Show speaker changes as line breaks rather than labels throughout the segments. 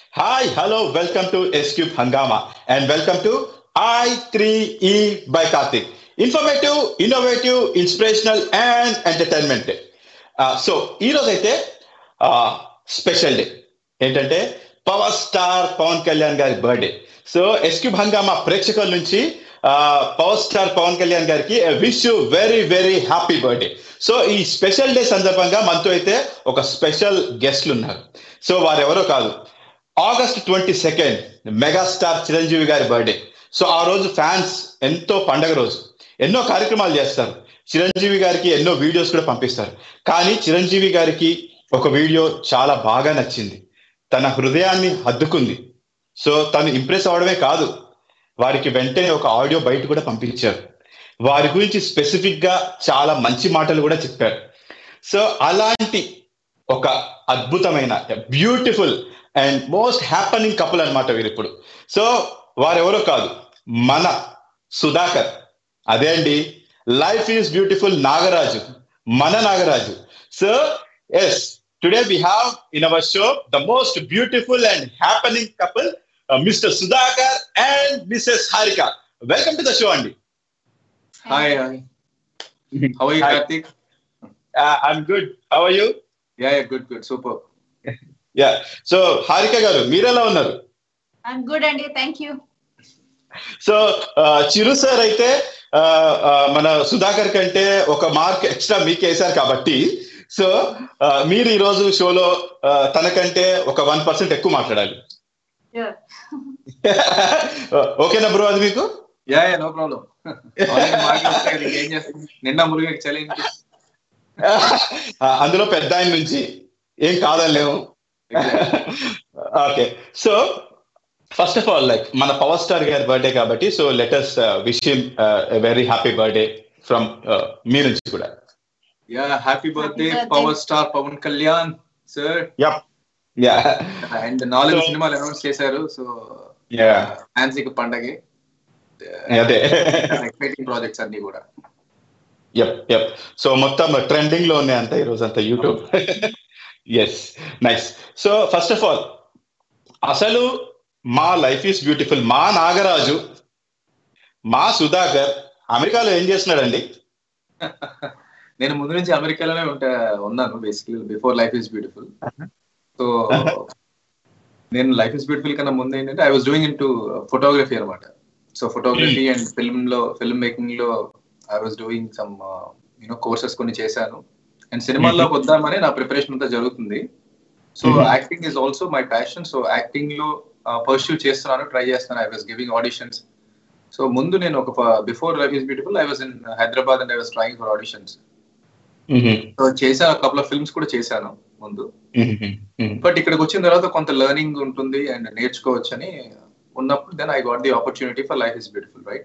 Hi, hello, welcome to SCube Hangama and welcome to I3E by Karthik. Informative, innovative, inspirational and entertainment. So ఈ రోజు అయితే special day ఏంటంటే power star Pawan Kalyan గారి birthday so S Cube హంగామా ప్రేక్షకుల నుంచి power star Pawan Kalyan గారికి wish you very very happy birthday so ఈ స్పెషల్ డే సందర్భంగా మనతో అయితే ఒక స్పెషల్ గెస్ట్లు ఉన్నారు సో వారెవరో కాదు August twenty second megastar Chiranjeevi గారి బర్త్డే సో ఆ రోజు ఫ్యాన్స్ ఎంతో పండగ రోజు ఎన్నో కార్యక్రమాలు చేస్తారు చిరంజీవి గారికి ఎన్నో వీడియోస్ కూడా పంపిస్తారు కానీ చిరంజీవి గారికి ఒక వీడియో చాలా బాగా నచ్చింది తన హృదయాన్ని హద్దుకుంది సో తను ఇంప్రెస్ అవడమే కాదు వారికి వెంటనే ఒక ఆడియో బయట కూడా పంపించారు వారి గురించి స్పెసిఫిక్ గా చాలా మంచి మాటలు కూడా చెప్పారు సో అలాంటి ఒక అద్భుతమైన beautiful and most happening couple అనమాట వీరు ఇప్పుడు సో వారెవరో కాదు మన సుధాకర్ అదే అండి లైఫ్ ఈస్ బ్యూటిఫుల్ నాగరాజు మన Nagaraju so yes today we have in our show the most beautiful and happening couple mister Sudhakar and missus Harika welcome to the show అండి
hi hi how are you Karthik
I'm good how are you
yeah yeah good good super
yeah so Harika గారు మీరెలా ఉన్నారు
I'm good అండి thank you
so Chiru sir అయితే మన సుధాకర్ కంటే ఒక mark extra మీకు వేశారు కాబట్టి సో మీరు ఈ రోజు షోలో తనకంటే ఒక వన్ పర్సెంట్ ఎక్కువ మాట్లాడాలి ఓకేనా బ్రో అది మీకు
యా యా నో ప్రాబ్లం ఏం చేస్తాం నిన్న మురుగు చలి
అందులో పెద్ద ఆయన నుంచి ఏం కాదలేము okay so first of all like మన పవర్ స్టార్ గారి బర్త్డే కాబట్టి so let's wish him very happy birthday from మీ నుంచి కూడా
yeah happy birthday power star Pawan Kalyan sir
yup yeah
and నాలుగు సినిమాలు అనౌన్స్ చేశారు సో
యా
ఫ్యాన్సీకి పండగే
అదే
ఎక్సైటింగ్ ప్రాజెక్ట్స్ అన్ని కూడా
యప్ యప్ సో మొత్తం ట్రెండింగ్ లో ఉన్నాయి అంత ఈరోజు అంతా YouTube yes nice so first of all అసలు మా లైఫ్ ఈస్ బ్యూటిఫుల్ మా నాగరాజు మా సుధాకర్ అమెరికాలో ఏం చేస్తున్నాడండి
నేను ముందు నుంచి అమెరికాలోనే ఉంటా ఉన్నాను basically before life is beautiful so నేను లైఫ్ ఇస్ బ్యూటిఫుల్ కన్నా ముందు ఏంటంటే I was doing into photography అనమాట సో ఫోటోగ్రఫీ అండ్ ఫిల్మ్ లో ఫిల్మ్ మేకింగ్ లో I was doing some you know courses కొన్ని చేశాను అండ్ సినిమాల్లోకి వద్దామని నా ప్రిపరేషన్ అంతా జరుగుతుంది so acting is also my passion so acting లో పర్స్యూ చేస్తున్నాను ట్రై చేస్తున్నాను I was giving auditions so ముందు నేను ఒక before life is beautiful I was in Hyderabad and I was trying for auditions so చేశాను కపుల్ ఆఫ్ ఫిల్మ్స్ కూడా చేశాను ముందు బట్ ఇక్కడికి వచ్చిన తర్వాత కొంత లెర్నింగ్ ఉంటుంది అండ్ నేర్చుకోవచ్చు అని ఉన్నప్పుడు then I got the opportunity for life is beautiful right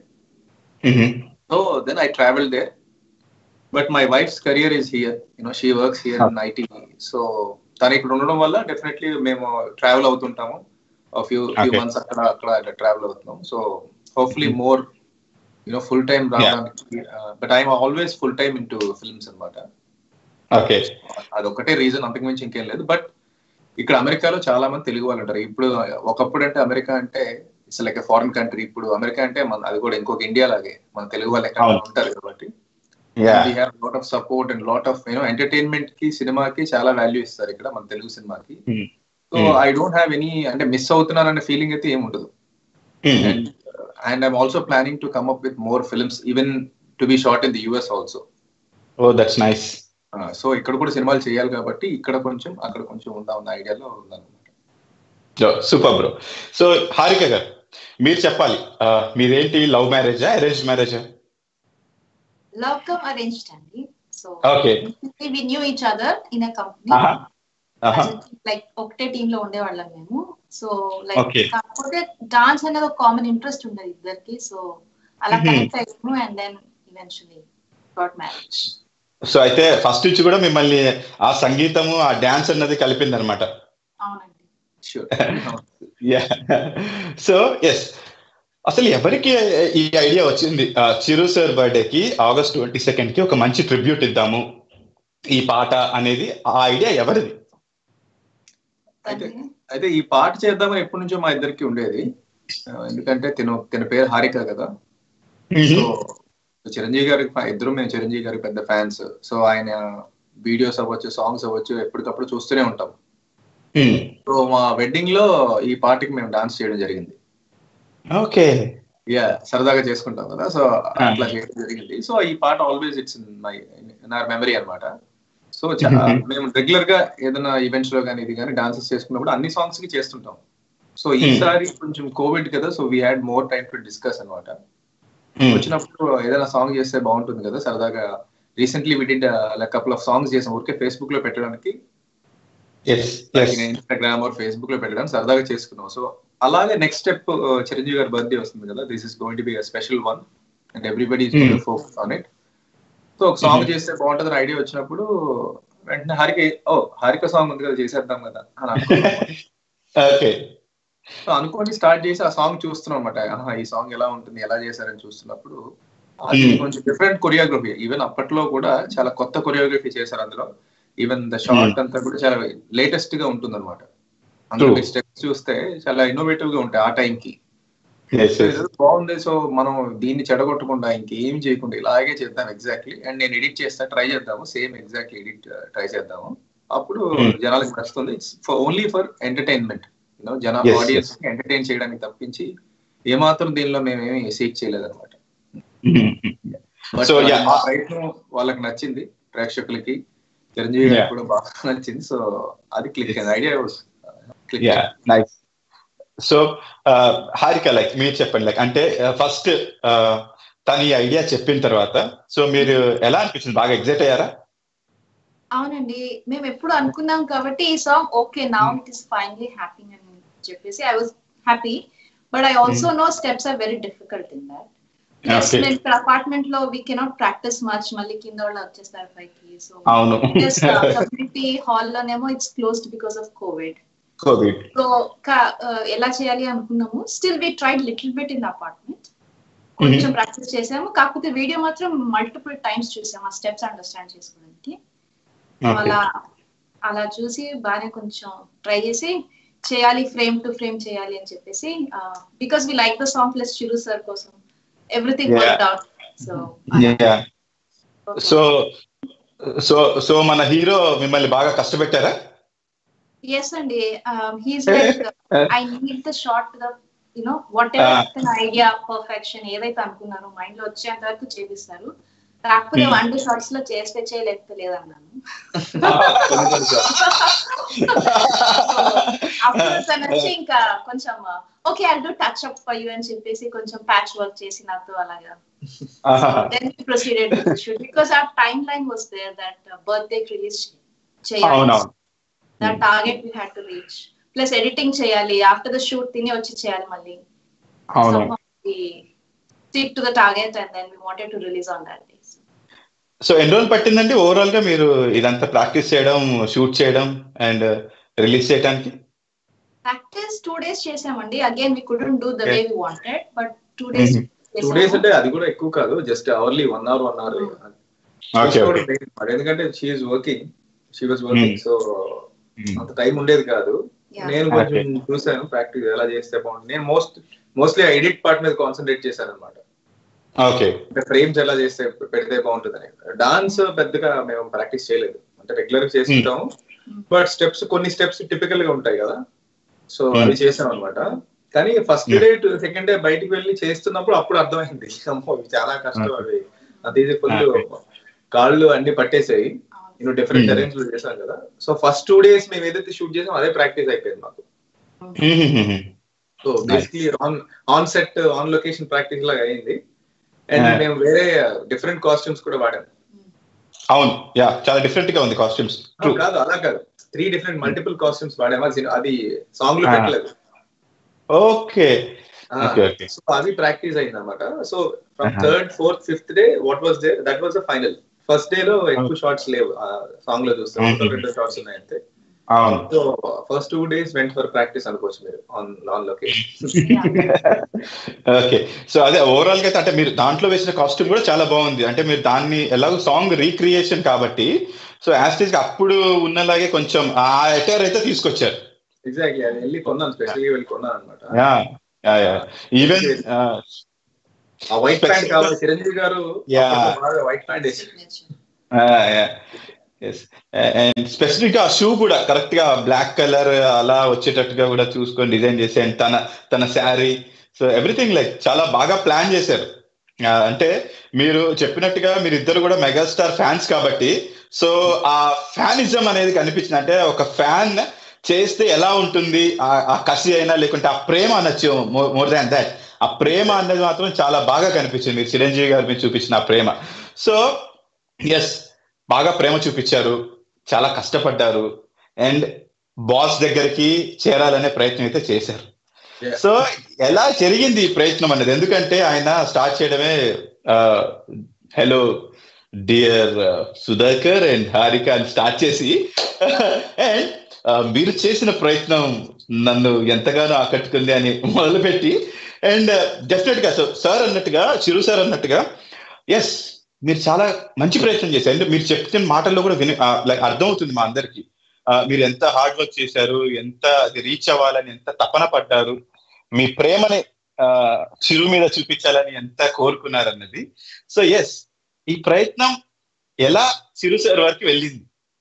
so then I travel there but my wife's career is here you know she works here in IT so తను ఇక్కడ ఉండడం వల్ల డెఫినెట్లీ మేము travel అవుతుంటాము few few months అక్కడ అక్కడ travel అవుతున్నాం so hopefully more you know full time రావడానికి but I'm always full time into films అనమాట
ఓకే
అదొకటే రీజన్ అంతకు మించి ఇంకేం లేదు బట్ ఇక్కడ అమెరికాలో చాలా మంది తెలుగు వాళ్ళు ఉంటారు ఇప్పుడు ఒకప్పుడు అంటే అమెరికా అంటే ఇట్స్ లైక్ ఫారిన్ కంట్రీ ఇప్పుడు అమెరికా అంటే మన అది కూడా ఇంకొక ఇండియా లాగే మన తెలుగు వాళ్ళు ఎక్కడ ఉంటారు కాబట్టి lot of support and lot of you know entertainment కి సినిమాకి చాలా వాల్యూ ఇస్తారు ఇక్కడ మన తెలుగు సినిమాకి so I don't have any అంటే మిస్ అవుతున్నారనే ఫీలింగ్ అయితే ఏమి ఉండదు and I'm also planning to come up with more films even to be shot in the US also
oh that's nice
so ఇక్కడ కూడా సినిమాలు చేయాలి కాబట్టి ఇక్కడ కొంచెం అక్కడ కొంచెం ఉందా ఉన్న ఐడియాలో ఉందన్నమాట
సూపర్ బ్రో సో హారిక గారు మీరు చెప్పాలి మీరేంటి లవ్ మ్యారేజా అరేంజ్ మ్యారేజా
లవ్ కమ్ అరేంజ్డ్ అండి so
okay
we knew each other in a company like ఒకటే టీమ్ లో ఉండేవాళ్ళం మేము సో లైక్ కాకపోతే డాన్స్ అనేది ఒక కామన్ ఇంట్రెస్ట్ ఉండదు ఇద్దరికి సో అలా కనెక్ట్ అయ్యాము and then eventually got marriage
so అయితే ఫస్ట్ నుంచి కూడా మిమ్మల్ని ఆ సంగీతము ఆ డాన్స్ అన్నది కలిపింది అనమాట
అవునండి
సో ఎస్ అసలు ఎవరికి ఈ ఐడియా వచ్చింది చిరు సార్ బర్త్డేకి ఆగస్ట్ ట్వంటీ సెకండ్ కి ఒక మంచి ట్రిబ్యూట్ ఇద్దాము ఈ పాట అనేది ఆ ఐడియా ఎవరిది
అయితే అయితే ఈ పాట చేద్దామని ఎప్పటి నుంచో మా ఇద్దరికి ఉండేది ఆ, ఎందుకంటే తిన తిన పేరు హారిక కదా సో చిరంజీవి గారికి fa- ఇద్దరు మేము చిరంజీవి గారికి పెద్ద ఫ్యాన్స్ సో ఆయన వీడియోస్ అవ్వచ్చు సాంగ్స్ అవ్వచ్చు ఎప్పటికప్పుడు చూస్తూనే ఉంటాం సో మా వెడ్డింగ్ లో ఈ పాటకి మేము డాన్స్ చేయడం జరిగింది
ఓకే
యా సరదాగా చేసుకుంటాం కదా సో అట్లా చేయడం జరిగింది సో ఈ పాట always it's in my in our memory అనమాట సో మేము రెగ్యులర్ గా ఏదైనా ఈవెంట్స్ లో కానీ ఇది కానీ డాన్సెస్ చేసుకున్నప్పుడు అన్ని సాంగ్స్ కి చేస్తుంటాం సో ఈసారి కొంచెం కోవిడ్ కదా so we had more time to discuss అనమాట వచ్చినప్పుడు ఏదైనా సాంగ్ చేస్తే బాగుంటుంది కదా సరదాగా recently we did like couple of songs చేసాం ఊరికే ఫేస్బుక్ లో పెట్టడానికి ఇన్స్టాగ్రామ్ ఆర్ ఫేస్బుక్ లో పెట్టడం సరదాగా చేసుకున్నాం సో అలాగే నెక్స్ట్ స్టెప్ చిరంజీవి గారి బర్త్డే వస్తుంది కదా this is going to be special one and everybody focus on it so ఒక సాంగ్ చేస్తే బాగుంటుంది ఐడియా వచ్చినప్పుడు వెంటనే హారిక ఓ హారిక సాంగ్ ఉంది కదా చేసేద్దాం కదా అని అనుకున్నాం.
ఓకే
సో అనుకోని స్టార్ట్ చేసి ఆ సాంగ్ చూస్తున్నాం అనమాట ఈ సాంగ్ ఎలా ఉంటుంది ఎలా చేశారని చూస్తున్నప్పుడు అది
Hmm.
కొంచెం డిఫరెంట్ కొరియోగ్రఫీ ఈవెన్ అప్పట్లో కూడా చాలా కొత్త కొరియోగ్రఫీ చేశారు అందులో ఈవెన్ ద షార్ట్ అంతా కూడా చాలా లేటెస్ట్ గా ఉంటుంది అనమాట అందులో
True.
స్టెప్స్ చూస్తే చాలా ఇన్నోవేటివ్ గా ఉంటాయి ఆ time కి
ఎస్
సో ఏదో బాగుంది సో మనం దీన్ని చెడగొట్టకుండా ఇంకేం చేయకుండా ఇలాగే చేద్దాం ఎగ్జాక్ట్లీ అండ్ నేను ఎడిట్ చేస్తా ట్రై చేద్దాము సేమ్ ఎగ్జాక్ట్లీ ఎడిట్ ట్రై చేద్దాము అప్పుడు
Hmm.
జనాలకు నచ్చుతుంది ఇట్స్ ఓన్లీ ఫర్ ఎంటర్టైన్మెంట్ జన
Yes,
ఆడియన్స్ ఎంటర్టైన్ చేయడానికి తప్పించి ఏమాత్రం దీనిలో మేమేమి సీక్ చేయలేదు అనమాట బట్
So, yeah.
మా ప్రయత్నం వాళ్ళకి నచ్చింది ప్రేక్షకులకి చిరంజీవి గారికి
Yeah.
కూడా బాగా నచ్చింది సో అది క్లిక్ అయింది idea click
yeah nice so Harika like మీరు చెప్పండి లైక్ అంటే ఫస్ట్ తను ఈ ఐడియా చెప్పిన తర్వాత సో మీరు ఎలా అనిపించింది బాగా ఎగ్జైట్ అయ్యారా
అవునండి మేము ఎప్పుడు అనుకున్నాం కాబట్టి ఈ song okay now it is finally happy అని చెప్పేసి I was happy but I also know steps are very difficult in that
Okay.
మేము ఇక్కడ అపార్ట్మెంట్ లో వీ కెనాట్ ప్రాక్టీస్ మచ్ మళ్ళీ కింద వాళ్ళు వచ్చేస్తారు పైకి సో
అవును
కమ్యూనిటీ హాల్ లోనేమో it's closed because of Covid
Covid
so ఎలా చేయాలి అనుకున్నాము still we tried little bit in apartment కొంచెం ప్రాక్టీస్ చేసాము కాకపోతే వీడియో మాత్రం మల్టిపుల్ టైమ్స్ చూసాము ఆ స్టెప్స్ అండర్స్టాండ్ చేసుకోవడానికి అలా అలా చూసి బాగానే కొంచెం ట్రై చేసి చేయాలి ఫ్రేమ్ టు ఫ్రేమ్ చేయాలి అని చెప్పేసి because we like the song plus Chiru sir కోసం everything
Yeah.
Work out so
so so so మన హీరో మిమ్మల్ని బాగా కష్టపెట్టారా
ఎస్ అండి he's like I need the shot the you know whatever idea perfection ఏదైతే అనుకున్నారో మైండ్ లో వచ్చేంత వరకు చేపిస్తారు కాకపోతే
Hmm.
వన్ టూ షార్ట్స్ లో చేస్తే చేయలేకపోతే లేదన్నాను అప్పుడు తను వచ్చి ఇంకా కొంచెం okay I do touch up for you అని చెప్పేసి కొంచెం ప్యాచ్ వర్క్ చేసి నాతో అలాగా దెన్ ప్రొసీడెడ్ షూట్ బికాస్ ఆ time line was there that birthday release చేయాలి
అవునవును
that target we had to reach plus editing చేయాలి ఆఫ్టర్ ద షూట్ తిని వచ్చి చేయాలి మళ్ళీ
అవును
stick to the target and then we wanted to release on that day
so ఎన్ని రోజులు పట్టిందండి ఓవరాల్ గా మీరు ఇదంతా ప్రాక్టీస్ చేయడం షూట్ చేయడం అండ్ రిలీజ్ చేయడానికి
ప్రాక్టీస్ టూ డేస్ చేసామండి again we couldn't do the way we wanted but two days
two days అంటే అది కూడా ఎక్కువ కాదు just hourly one hour one hour
okay
ఎందుకంటే she working she was working so అంత time ఉండేది కాదు నేను కొంచెం చూసాను ప్రాక్టీస్ ఎలా చేస్తే బాగుంటుంది నేను మోస్ట్ మోస్ట్లీ ఎడిట్ పార్ట్ మీద కాన్సన్ట్రేట్ చేశాను అనమాట
ఓకే
అంటే ఫ్రేమ్స్ ఎలా చేస్తే పెడితే బాగుంటుందని డాన్స్ పెద్దగా మేము ప్రాక్టీస్ చేయలేదు అంటే రెగ్యులర్ గా చేసుకుంటాము బట్ స్టెప్స్ కొన్ని స్టెప్స్ టిపికల్ గా ఉంటాయి కదా సో అవి చేసాం అనమాట కానీ first day to second day బయటికి వెళ్ళి చేస్తున్నప్పుడు అప్పుడు అర్థమైంది అమ్మో ఇవి చాలా కష్టం అవి అది ఫుల్ కాళ్ళు అన్ని పట్టేసాయి నేను డిఫరెంట్ అరేంజ్ చేశాను కదా సో ఫస్ట్ టూ డేస్ మేము ఏదైతే షూట్ చేసాం అదే ప్రాక్టీస్ అయిపోయింది మాకు so basically on on set on location practice లాగా అయింది అండ్ మేము వేరే డిఫరెంట్ కాస్ట్యూమ్స్ కూడా వాడాం
అవును యా చాలా డిఫరెంట్ గా ఉంది కాస్ట్యూమ్స్
కాదు అలా కాదు త్రీ డిఫరెంట్ మల్టిపుల్ కాస్ట్యూమ్స్ వాడాము అది సాంగ్ లో పెట్టలేదు
ఓకే
సో అది ప్రాక్టీస్ అయింది అనమాట so from third fourth fifth day what was day that was the final first day లో ఎక్కువ షార్ట్స్ లేవు సాంగ్ లో చూస్తే రెండు షార్ట్స్ ఉన్నాయి అంతే
అవును
so first two days went for practice అనుకోవచ్చు మీరు on on location
okay so అదే ఓవరాల్ గా అంటే మీరు దాంట్లో వేసిన కాస్ట్యూమ్ కూడా చాలా బాగుంది అంటే మీరు దాన్ని ఎలాగో సాంగ్ రీక్రియేషన్ కాబట్టి సో యాస్టేజ్ అప్పుడు ఉన్నలాగే కొంచెం ఆ అటైర్ అయితే తీసుకొచ్చారు
ఎగ్జాక్ట్లీ అది వెళ్ళి కొన్నాను స్పెషల్గా వెళ్ళి కొన్నాను అనమాట
ఈవెన్
ఆ వైట్ ప్యాంట్ కావాలి Chiranjeevi garu
Yeah.
White pant వేసి
అండ్ స్పెసిఫిక్ గా షూ కూడా కరెక్ట్ గా బ్లాక్ కలర్ అలా వచ్చేటట్టుగా కూడా చూసుకొని డిజైన్ చేసి అండ్ తన తన శారీ సో ఎవ్రీథింగ్ లైక్ చాలా బాగా ప్లాన్ చేశారు ఆ, అంటే మీరు చెప్పినట్టుగా మీరు ఇద్దరు కూడా మెగాస్టార్ ఫ్యాన్స్ కాబట్టి సో ఆ ఫ్యానిజం అనేది కనిపించింది అంటే ఒక ఫ్యాన్ చేస్తే ఎలా ఉంటుంది ఆ- ఆ కసి అయినా లేకుంటే ఆ ప్రేమ అనొచ్చు మోర్ దాన్ దాట్ ఆ ప్రేమ అన్నది మాత్రం చాలా బాగా కనిపించింది చిరంజీవి గారి మీద చూపించిన ఆ ప్రేమ సో ఎస్ బాగా ప్రేమ చూపించారు చాలా కష్టపడ్డారు అండ్ బాస్ దగ్గరికి చేరాలనే ప్రయత్నం అయితే చేశారు
Yeah.
సో ఎలా జరిగింది ఈ ప్రయత్నం అనేది ఎందుకంటే ఆయన స్టార్ట్ చేయడమే hello dear Sudhakar and Harika అని స్టార్ట్ చేసి అండ్ మీరు చేసిన ప్రయత్నం నన్ను ఎంతగానో ఆకట్టుకుంది అని మొదలుపెట్టి అండ్ డెఫినెట్ గా సో సార్ అన్నట్టుగా చిరు సార్ అన్నట్టుగా ఎస్ మీరు చాలా మంచి ప్రయత్నం చేశారు అంటే మీరు చెప్తున్న మాటల్లో కూడా విని లైక్ అర్థం అవుతుంది మా అందరికి మీరు ఎంత హార్డ్ వర్క్ చేశారు ఎంత అది రీచ్ అవ్వాలని ఎంత తపన పడ్డారు మీ ప్రేమని ఆ, చిరు మీద చూపించాలని ఎంత కోరుకున్నారు అన్నది సో ఎస్ ఈ ప్రయత్నం ఎలా చిరు సార్ వరకు వెళ్ళింది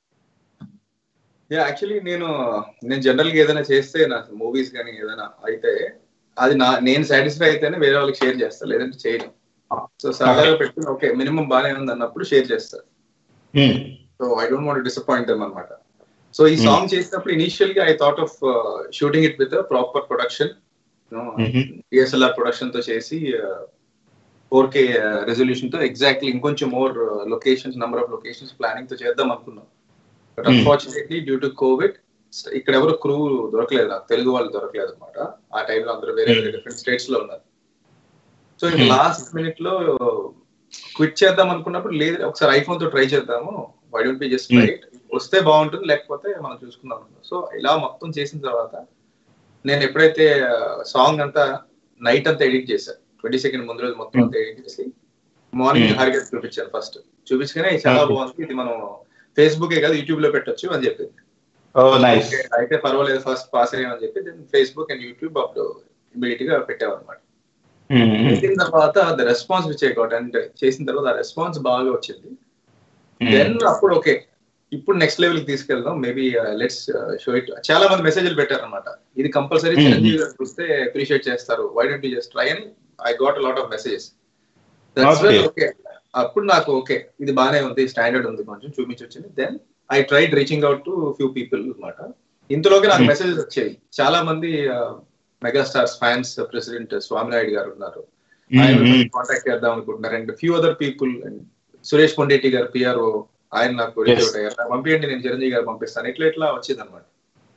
యాక్చువల్లీ నేను నేను జనరల్ గా ఏదైనా చేస్తే నాకు మూవీస్ కానీ ఏదైనా అయితే అది నా నేను సాటిస్ఫై అయితేనే వేరే వాళ్ళకి షేర్ చేస్తా లేదంటే చేయను సో సరదాగా పెట్టి ఓకే మినిమం బాగానే ఉంది అన్నప్పుడు షేర్ చేస్తా
Hmm.
So I don't want disappoint them అనమాట సో ఈ సాంగ్ చేసినప్పుడు ఇనిషియల్ గా I thought of shooting it with proper production
Mhm.
DSLR production తో చేసి ఫోర్ కే రెజల్యూషన్ తో ఎగ్జాక్ట్లీ ఇంకొంచెం more locations number of locations planning తో చేద్దాం అనుకున్నాం but
Hmm.
Unfortunately due to Covid ఇక్కడ ఎవరు క్రూ దొరకలేదు నాకు తెలుగు వాళ్ళు దొరకలేదు అనమాట ఆ టైంలో అందరూ వేరే వేరే డిఫరెంట్ స్టేట్స్ లో ఉన్నారు సో ఇంకా
Hmm.
లాస్ట్ మినిట్ లో క్విట్ చేద్దాం అనుకున్నప్పుడు లేదు ఒకసారి ఐఫోన్ తో ట్రై చేద్దాము why don't be just
Hmm.
Right వస్తే బాగుంటుంది లేకపోతే మనం చూసుకుందాం అనుకున్నాం సో ఇలా మొత్తం చేసిన తర్వాత నేను ఎప్పుడైతే సాంగ్ అంతా నైట్ అంతా ఎడిట్ చేశాను ట్వంటీ సెకండ్ ముందు రోజు మొత్తం అంతా ఎడిట్ చేసి మార్నింగ్
Hmm.
హారిగా చూపించాను ఫస్ట్ చూపించగానే ఇది చాలా
Okay.
బాగుంది ఇది మనం ఫేస్బుక్ కాదు యూట్యూబ్ లో పెట్టొచ్చు అని చెప్పింది
ఓ నైస్
Okay, అయితే పర్వాలేదు ఫస్ట్ పాస్ అయ్యామని చెప్పి దెన్ ఫేస్బుక్ అండ్ యూట్యూబ్ అప్పుడు ఇమీడియట్ గా పెట్టామన్నమాట పెట్టిన తర్వాత the response which I got and చేసిన తర్వాత ఆ రెస్పాన్స్ బాగా వచ్చింది దెన్ అప్పుడు ఓకే ఇప్పుడు నెక్స్ట్ లెవెల్ కి తీసుకెళ్దాం మేబీ లెట్స్ షో ఇట్ చాలా మంది మెసేజ్లు పెట్టారనమాట ఇది కంపల్సరీ
Hmm.
చిరంజీవి గారు చూస్తే అప్రిషియేట్ చేస్తారు why don't you just try అని I got lot of messages
Okay.
Okay అప్పుడు నాకు ఓకే ఇది బాగానే ఉంది స్టాండర్డ్ ఉంది కొంచెం చూపించొచ్చింది then I tried reaching out to few people అనమాట ఇంతలోకి నాకు
Hmm.
మెసేజెస్ వచ్చాయి చాలా మంది మెగాస్టార్స్ ఫ్యాన్స్ ప్రెసిడెంట్ స్వామినాయుడు గారు ఉన్నారు ఆయన కాంటాక్ట్ చేద్దాం అనుకుంటున్నారు and few other people and Suresh Pondeti garu PRO ఆయన నాకు reach
Yes.
out అయ్యారు నాకు పంపించండి నేను చిరంజీవి గారు పంపిస్తాను ఇట్లా ఇట్లా వచ్చింది అనమాట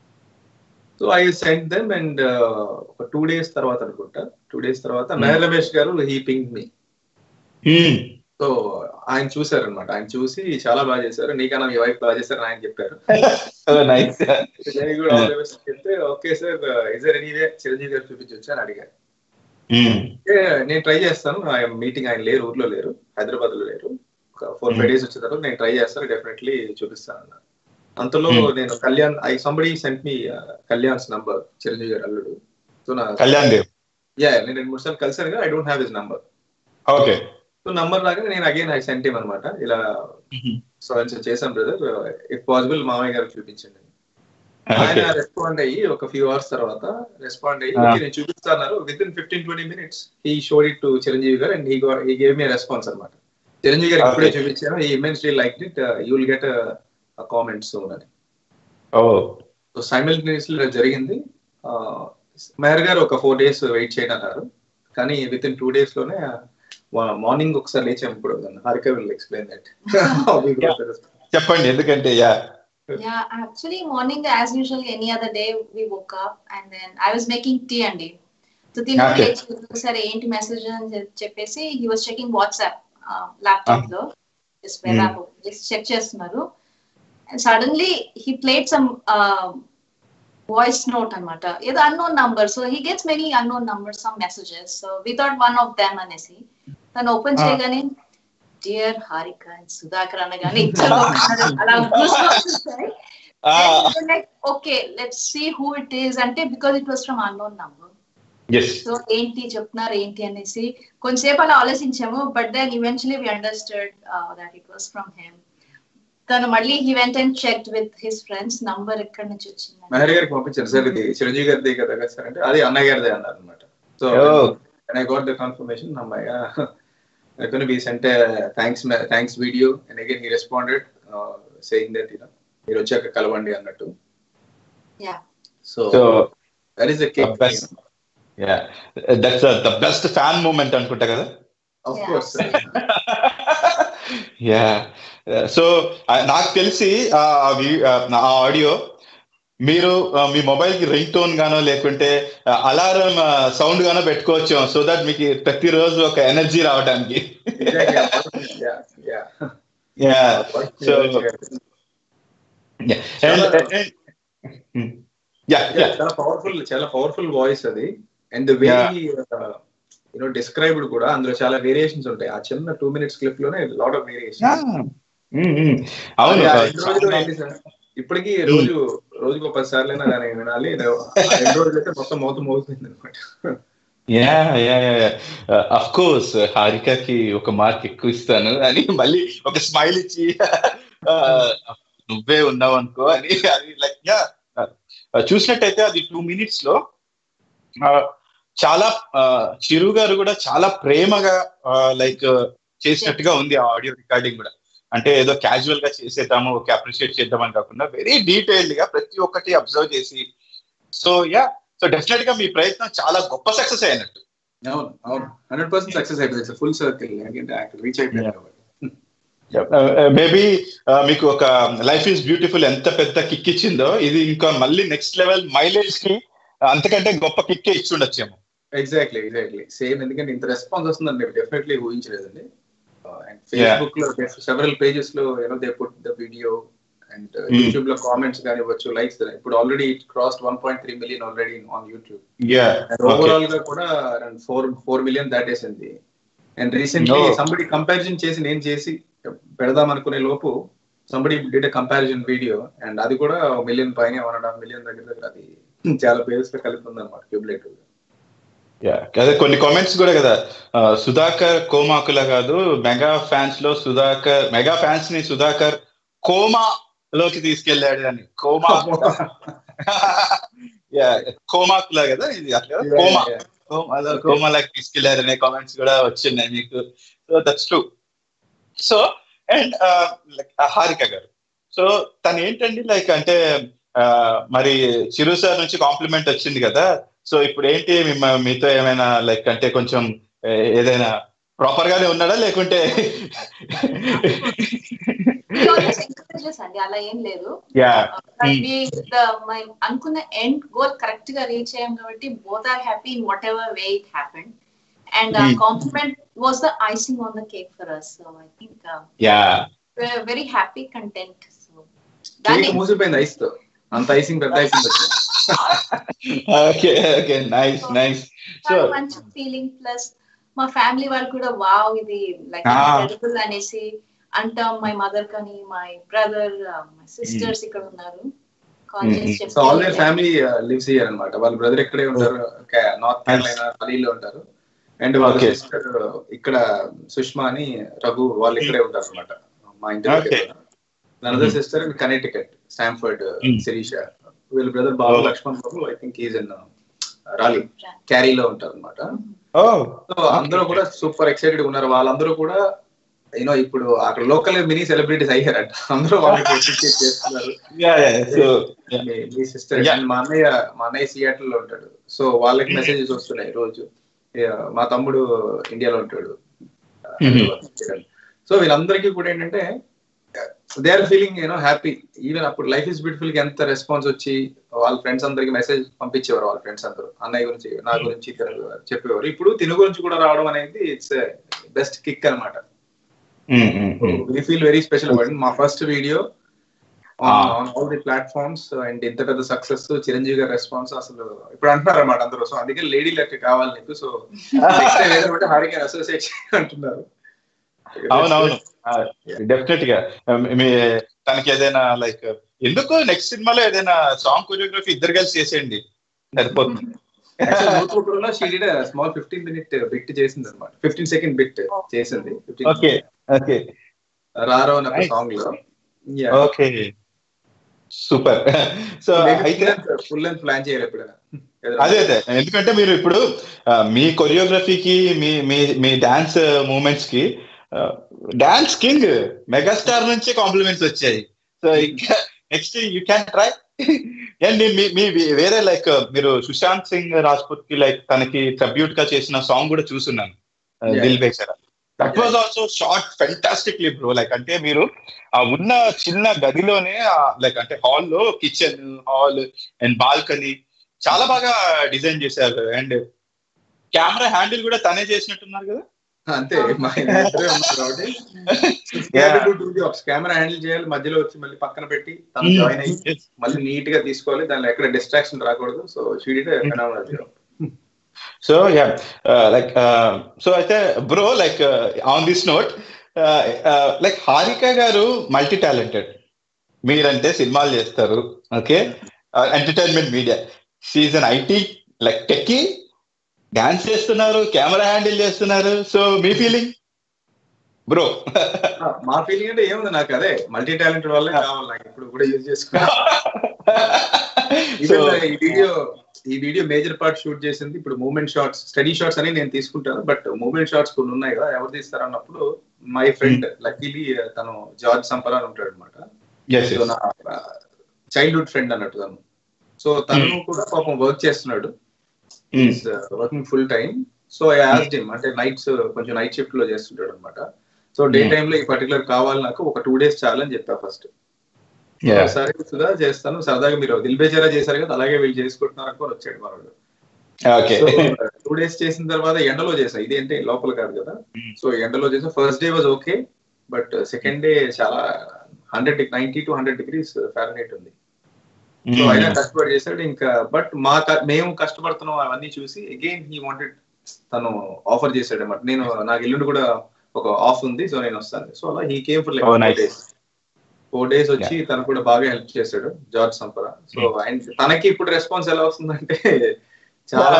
so I send them and ఒక టూ డేస్ తర్వాత అనుకుంటా టూ డేస్ తర్వాత
Hmm.
Mehar Ramesh garu he ping me so ఆయన చూసారు అనమాట ఆయన చూసి చాలా బాగా చేశారు నీకన్నా మీ వైఫ్ బాగా చేశారు అని ఆయన చెప్పారు
నైస్
నేను కూడా all the best అని చెప్తే ఓకే సార్ ఇజర్ ఎనీవే చిరంజీవి గారు చూపించొచ్చు అని అడిగారు అంటే నేను ట్రై చేస్తాను మీటింగ్ ఆయన లేరు ఊర్లో లేరు హైదరాబాద్ లో లేరు ఒక ఫోర్ ఫైవ్ డేస్ వచ్చిన తర్వాత నేను ట్రై చేస్తాను డెఫినెట్లీ చూపిస్తాను అన్నారు అంతలో
Hmm.
నేను Kalyan I somebody sent me Kalyan's number Chiranjeevi garu అల్లుడు సో నా
కళ్యాణ్ దేవ్
యా నేను రెండు మూడు సార్లు కలిసాను I don't have his number
okay
so number లాగా నేను అగైన్ ఐ సెంట్ హిమ్ అనమాట ఇలా సో అని చేశాం బ్రదర్ ఇఫ్ పాసిబుల్ మామయ్య గారికి చూపించండి ఆయన రెస్పాండ్ అయ్యి ఒక ఫ్యూ అవర్స్ తర్వాత రెస్పాండ్ అయ్యి
Ah.
"Okay, నేను చూపిస్తాను within fifteen twenty minutes he showed it to Chiranjeevi garu and he he gave me response అనమాట చిరంజీవి గారు ఇప్పుడే
Okay.
చూపించాను ఈ immensely like it you will get comments అని
ఓ
సో సైమిల్టేనియస్లీ జరిగింది మేయర్ గారు ఒక ఫోర్ డేస్ వెయిట్ చేయడం అన్నారు కానీ విత్ ఇన్ టూ డేస్ లోనే మార్నింగ్ ఒకసారి లేచాం ఇప్పుడు హారిక విల్ ఎక్స్ప్లెయిన్ దట్
చెప్పండి ఎందుకంటే yeah
Yeah, actually, morning as usual, any other day we woke up and then I was making tea అండి సో
Okay.
తిని సరే ఏంటి మెసేజ్ అని చె- చెప్పేసి he was checking WhatsApp laptop లో చెక్ చేస్తున్నారు suddenly he played some voice note అన్నమాట ఏదో unknown number so he gets many unknown number some messages so without one of them అనేసి తను ఓపెన్
Ah.
చేయగానే డియర్ హారిక అండ్ సుధాకర్ అనగానే ఇద్దరు ఒకసారి అలా goosebumps వచ్చాయి. Like okay let's see who it is అంటే because it was from unknown number
yes
so ఏంటి చెప్తున్నారు ఏంటి అనేసి కొంతసేపు అలా ఆలోచించాము but then eventually we understand that it was from him తను మళ్ళీ he went and check with his friends number ఎక్కడి నుంచి వచ్చింది
మెహర్ గారికి పంపించారు సార్ ఇది చిరంజీవి గారిది కదా కదా సార్ అంటే అది అన్నయ్య గారిదే అన్నారు అనమాట so
Oh.
I got the confirmation అమ్మాయి కొన్ని బీ sent thanks thanks video and again he responded saying that you know మీరు వచ్చాక కలవండి అన్నట్టు
Yeah.
So
so
that is the cake
best. Yeah that's the best fan moment అనుకుంటా కదా
of
Yeah.
Course
yeah so నాకు తెలిసి ఆ వి- ఆ ఆడియో మీరు ఆ, మీ మొబైల్ కి రింగ్ టోన్ గానో లేకుంటే అలారం సౌండ్ గానో పెట్టుకోవచ్చు సో దట్ మీకు ప్రతిరోజు ఒక ఎనర్జీ రావడానికి యా So, యా యా
చాలా పవర్ఫుల్ చాలా పవర్ఫుల్ వాయిస్ అది and way
Yeah.
You know described కూడా అందులో చాలా వేరియేషన్స్ ఉంటాయి ఆ చిన్న టూ మినిట్స్ క్లిప్ లోనే లాట్ ఆఫ్ వేరియేషన్
అవును
ఇప్పటికి రోజు రోజుకు పది సార్లు అయినా దాన్ని వినాలి ఆ రెండు రోజులు అయితే మొత్తం మౌత్ మోగుతుంది అనమాట
yeah yeah yeah of course హారికకి ఒక మార్క్ ఎక్కువ ఇస్తాను అని మళ్ళీ ఒక స్మైల్ ఇచ్చి ఆ, నువ్వే ఉన్నావు అనుకో అని అది లైక్ యా చూసినట్టయితే అది టూ మినిట్స్ లో ఆ, చాలా ఆ, చిరు గారు కూడా చాలా ప్రేమగా లైక్ చేసినట్టుగా ఉంది ఆ ఆడియో రికార్డింగ్ కూడా అంటే ఏదో క్యాజువల్ గా చేసేద్దాము ఓకే అప్రిషియేట్ చేద్దామని కాకుండా వెరీ డీటెయిల్డ్ గా ప్రతి ఒక్కటి అబ్జర్వ్ చేసి సో యా సో డెఫినెట్ గా మీ ప్రయత్నం చాలా గొప్ప సక్సెస్ అయినట్టు
అవును అవును హండ్రెడ్ పర్సెంట్ సక్సెస్ అయిపోయింది ఫుల్ సర్కిల్ అక్కడ రీచ్ అయిపోయింది కాబట్టి
మేబీ మీకు ఒక లైఫ్ ఈజ్ బ్యూటిఫుల్ ఎంత పెద్ద కిక్ ఇచ్చిందో ఇది ఇంకా మళ్ళీ నెక్స్ట్ లెవెల్ మైలేజ్ కి అంతకంటే గొప్ప కిక్ ఇచ్చి ఉండొచ్చేమో
ఎగ్జాక్ట్లీ ఎగ్జాక్ట్లీ సేమ్ ఎందుకంటే ఇంత రెస్పాన్స్ వస్తుందని నేను డెఫినెట్లీ ఊహించలేదండి అండ్ ఫేస్బుక్ లో సెవెరల్ పేజెస్ లో you know they put the video and YouTube లో కామెంట్స్ కానీ ఇవ్వచ్చు లైక్స్ ఇప్పుడు already it cross one point three million already on YouTube
yeah
and overall గా కూడా ఫోర్ ఫోర్ మిలియన్ దాటేసింది and recently
No.
Somebody comparison చేసి నేను చేసి పెడదాం అనుకునే లోపు somebody did comparison video and అది కూడా మిలియన్ పైన వన్ అండ్ హాఫ్ మిలియన్ దగ్గర దగ్గర అది చాలా పేజెస్ లో కలిపి ఉంది అనమాట క్యూబ్లెట్
యా అదే కొన్ని కామెంట్స్ కూడా కదా ఆ, సుధాకర్ కోమాకుల కాదు మెగా ఫ్యాన్స్ లో సుధాకర్ మెగా ఫ్యాన్స్ ని సుధాకర్ కోమా లోకి తీసుకెళ్ళాడు అని కోమా యా కోమాకుల కదా ఇది అట్లా కదా? కోమా కోమాలో కోమాలోకి తీసుకెళ్లారు అనే కామెంట్స్ కూడా వచ్చిన్నాయి మీకు so that's true so and Harika garu so తను ఏంటండి లైక్ అంటే ఆ, మరి చిరు సార్ నుంచి కాంప్లిమెంట్ వచ్చింది కదా సో ఇప్పుడు ఏంటి మిమ్మ- మీతో ఏమైనా లైక్ అంటే కొంచెం ఏ- ఏదైనా ప్రాపర్ గానే ఉన్నాడా లేకుంటే
ఎంకరేజెస్ అండి అలా ఏం లేదు
yeah
But
Hmm.
we the my అనుకున్న ఎండ్ గోల్ కరెక్ట్ గా రీచ్ అయ్యాం కాబట్టి both are happy in whatever way it happened and
Hmm.
Compliment was the icing on the cake for us so I think
yeah
very happy content so
cake
దాన్ని
మూసిపోయింది ice తో అంత icing పెద్ద icing వచ్చింది
okay okay nice nice so
చాలా మంచి feeling plus మా family వాళ్ళు కూడా వావ్ ఇది లైక్
Ah.
incredible అనేసి అంటాం మై మదర్ కానీ మై బ్రదర్ మై సిస్టర్స్ ఇక్కడ ఉన్నారు కాల్
Mm,
చేసి
సో ఆల్ దేర్
చెప్పి
ఫ్యామిలీ లివ్స్ హియర్ అన్నమాట వాళ్ళ బ్రదర్ ఇక్కడే ఉంటారు నార్త్ కేరళైనా అలీలో ఉంటారు అండ్ వాళ్ళ
Okay.
సిస్టర్ ఇక్కడ సుష్మా అని రఘు వాళ్ళు ఇక్కడే ఉంటారు అనమాట మా ఇంటి
Okay.
Another
Mhm.
Sister in Connecticut Stamford
Mm.
Sirisha వీళ్ళ brother Babu
Oh.
Laxman Babu I think is in Raleigh క్యారీలో ఉంటారు అనమాట
ఓ
సో అందరూ కూడా సూపర్ ఎక్సైటెడ్ ఉన్నారు వాళ్ళందరూ కూడా యూనో ఇప్పుడు అక్కడ లోకల్ మినీ సెలబ్రిటీస్ అయ్యారంట అందరూ వాళ్ళకి appreciate చేస్తున్నారు
యా యా సో
మీ- మీ సిస్టర్
Yeah.
మా అన్నయ్య మా అన్నయ్య సియాటిల్ లో ఉంటాడు సో వాళ్ళకి మెసేజెస్ వస్తున్నాయి రోజు Yeah, మా తమ్ముడు ఇండియాలో ఉంటాడు సో వీళ్ళందరికీ కూడా ఏంటంటే they are feeling you know happy even అప్పుడు లైఫ్ ఇస్ బ్యూటిఫుల్ కి ఎంత రెస్పాన్స్ వచ్చి వాళ్ళ ఫ్రెండ్స్ అందరికి మెసేజ్ పంపించేవారు వాళ్ళ ఫ్రెండ్స్ అందరూ అన్నయ్య గురించి నా గురించి తిను చెప్పేవారు ఇప్పుడు తిను గురించి కూడా రావడం అనేది ఇట్స్ బెస్ట్ కిక్ అనమాట వీ ఫీల్ వెరీ స్పెషల్ మా first video on all the platforms and ఇంత పెద్ద సక్సెస్ చిరంజీవి గారి రెస్పాన్స్ అసలు ఇప్పుడు అంటున్నారు అన్నమాట అందరూ సో అందుకే లేడీ లెక్క కావాలి నీకు సో నెక్స్ట్ టైం ఏదంటే హారిక అసోసియేట్ అంటున్నారు
అవునవును డెఫినెట్ గా మీ తనకి ఏదైనా లైక్ ఎందుకు నెక్స్ట్ సినిమాలో ఏదైనా సాంగ్ కొరియోగ్రఫీ ఇద్దరు కలిసి చేసేయండి సరిపోతుంది
లో she did small fifteen minute bit చేసింది అనమాట ఫిఫ్టీన్ సెకండ్ బిట్ చేసింది
ఓకే ఓకే
రారో అన్న సాంగ్ లో
ఓకే సూపర్ సో అయితే
ఫుల్ లెంత్ ప్లాన్ చేయాలి ఎప్పుడైనా
అదే అదే ఎందుకంటే మీరు ఇప్పుడు మీ కొరియోగ్రఫీకి మీ మీ మీ డాన్స్ మూమెంట్స్ కి డాన్స్ కింగ్ మెగాస్టార్ నుంచి కాంప్లిమెంట్స్ వచ్చాయి సో ఇంకా next you can try and మీ మీ వేరే లైక్ మీరు సుశాంత్ సింగ్ రాజ్పూత్ కి లైక్ తనకి ట్రిబ్యూట్ గా చేసిన సాంగ్ కూడా చూస్తున్నాను Dil Bechara that was also shot fantastically bro like అంటే మీరు ఆ ఉన్న చిన్న గదిలోనే లైక్ అంటే హాల్లో కిచెన్ హాల్ అండ్ బాల్కనీ చాలా బాగా డిజైన్ చేశారు అండ్ కెమెరా హ్యాండిల్ కూడా తనే చేసినట్టున్నారు కదా
అంతే మా కెమెరా హ్యాండిల్ చేయాలి మధ్యలో వచ్చి మళ్ళీ పక్కన పెట్టి తను జాయిన్ అయ్యి మళ్ళీ నీట్ గా తీసుకోవాలి దానిలో ఎక్కడ డిస్ట్రాక్షన్ రాకూడదు so she did
so yeah like so అయితే bro like on this note like Harika garu multi talented మీరంటే సినిమాలు చేస్తారు okay entertainment media season IT like techie dance చేస్తున్నారు కెమెరా హ్యాండిల్ చేస్తున్నారు సో మీ ఫీలింగ్ బ్రో
మా ఫీలింగ్ అంటే ఏముంది నాకు అదే మల్టీ టాలెంటెడ్ వల్లే కావాలి నాకు ఇప్పుడు కూడా యూజ్ చేసుకున్నా ఈ వీడియో ఈ వీడియో మేజర్ పార్ట్ షూట్ చేసింది ఇప్పుడు మూమెంట్ షార్ట్స్ స్టడీ షార్ట్స్ అని నేను తీసుకుంటాను బట్ మూమెంట్ షార్ట్స్ కొన్ని ఉన్నాయి కదా ఎవరు తీస్తారు అన్నప్పుడు మై ఫ్రెండ్ లక్కీలీ తను జార్జ్ సంపరా ఉంటాడు అనమాట నా చైల్డ్హుడ్ ఫ్రెండ్ అన్నట్టు తను సో తను కూడా పాపం వర్క్ చేస్తున్నాడు working full time so I asked him అంటే నైట్స్ కొంచెం నైట్ షిఫ్ట్ లో చేస్తుంటాడు అనమాట సో డే టైమ్ లో ఈ పర్టికులర్ కావాలి నాకు ఒక టూ డేస్ చాలని చెప్పా ఫస్ట్ సరే సుధా చేస్తాను సరదాగా మీరు దిల్బేజారా చేశారు కదా అలాగే వీళ్ళు చేసుకుంటున్నారు అనుకోని వచ్చాడు మనోడు టూ డేస్ చేసిన తర్వాత ఎండలో చేసా ఇది అంటే లోపల కాదు కదా సో ఎండలో చేసా first day was okay but second day చాలా hundred ninety to hundred degrees Fahrenheit ఉంది సో అయినా కష్టపడి చేశాడు ఇంకా బట్ మా మేము కష్టపడుతున్నాం అవన్నీ చూసి అగైన్ హీ వాంటెడ్ తను ఆఫర్ చేశాడు అనమాట నేను నాకు ఎల్లుండి కూడా ఒక ఆఫ్ ఉంది సో నేను వస్తాను సో అలా he came for like four days four days వచ్చి తను కూడా బాగా హెల్ప్ చేశాడు జార్జ్ సంపరా సో ఆయన తనకి ఇప్పుడు రెస్పాన్స్ ఎలా వస్తుందంటే చాలా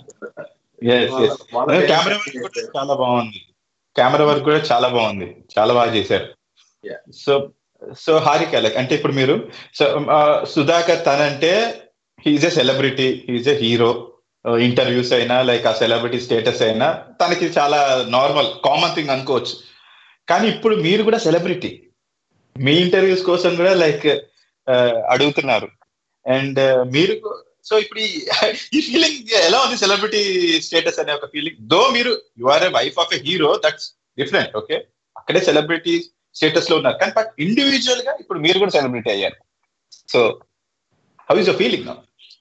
కెమెరా వర్క్ చాలా బాగుంది కెమెరా వర్క్ కూడా చాలా బాగుంది చాలా బాగా చేశారు సో సో హారిక లైక్ అంటే ఇప్పుడు మీరు సో సుధాకర్ తనంటే he's a celebrity he's a hero interviews అయినా లైక్ ఆ సెలబ్రిటీ స్టేటస్ అయినా తనకి చాలా నార్మల్ కామన్ థింగ్ అనుకోవచ్చు కానీ ఇప్పుడు మీరు కూడా సెలబ్రిటీ మీ ఇంటర్వ్యూస్ కోసం కూడా లైక్ అడుగుతున్నారు అండ్ మీరు సో ఇప్పుడు ఈ ఫీలింగ్ ఎలా ఉంది సెలబ్రిటీ స్టేటస్ అనే ఒక ఫీలింగ్ దో మీరు you are a wife of a hero that's different okay అక్కడే సెలబ్రిటీ స్టేటస్ లో ఉన్నారు కానీ బట్ ఇండివిజువల్ గా ఇప్పుడు మీరు కూడా సెలబ్రిటీ అయ్యారు so how is feeling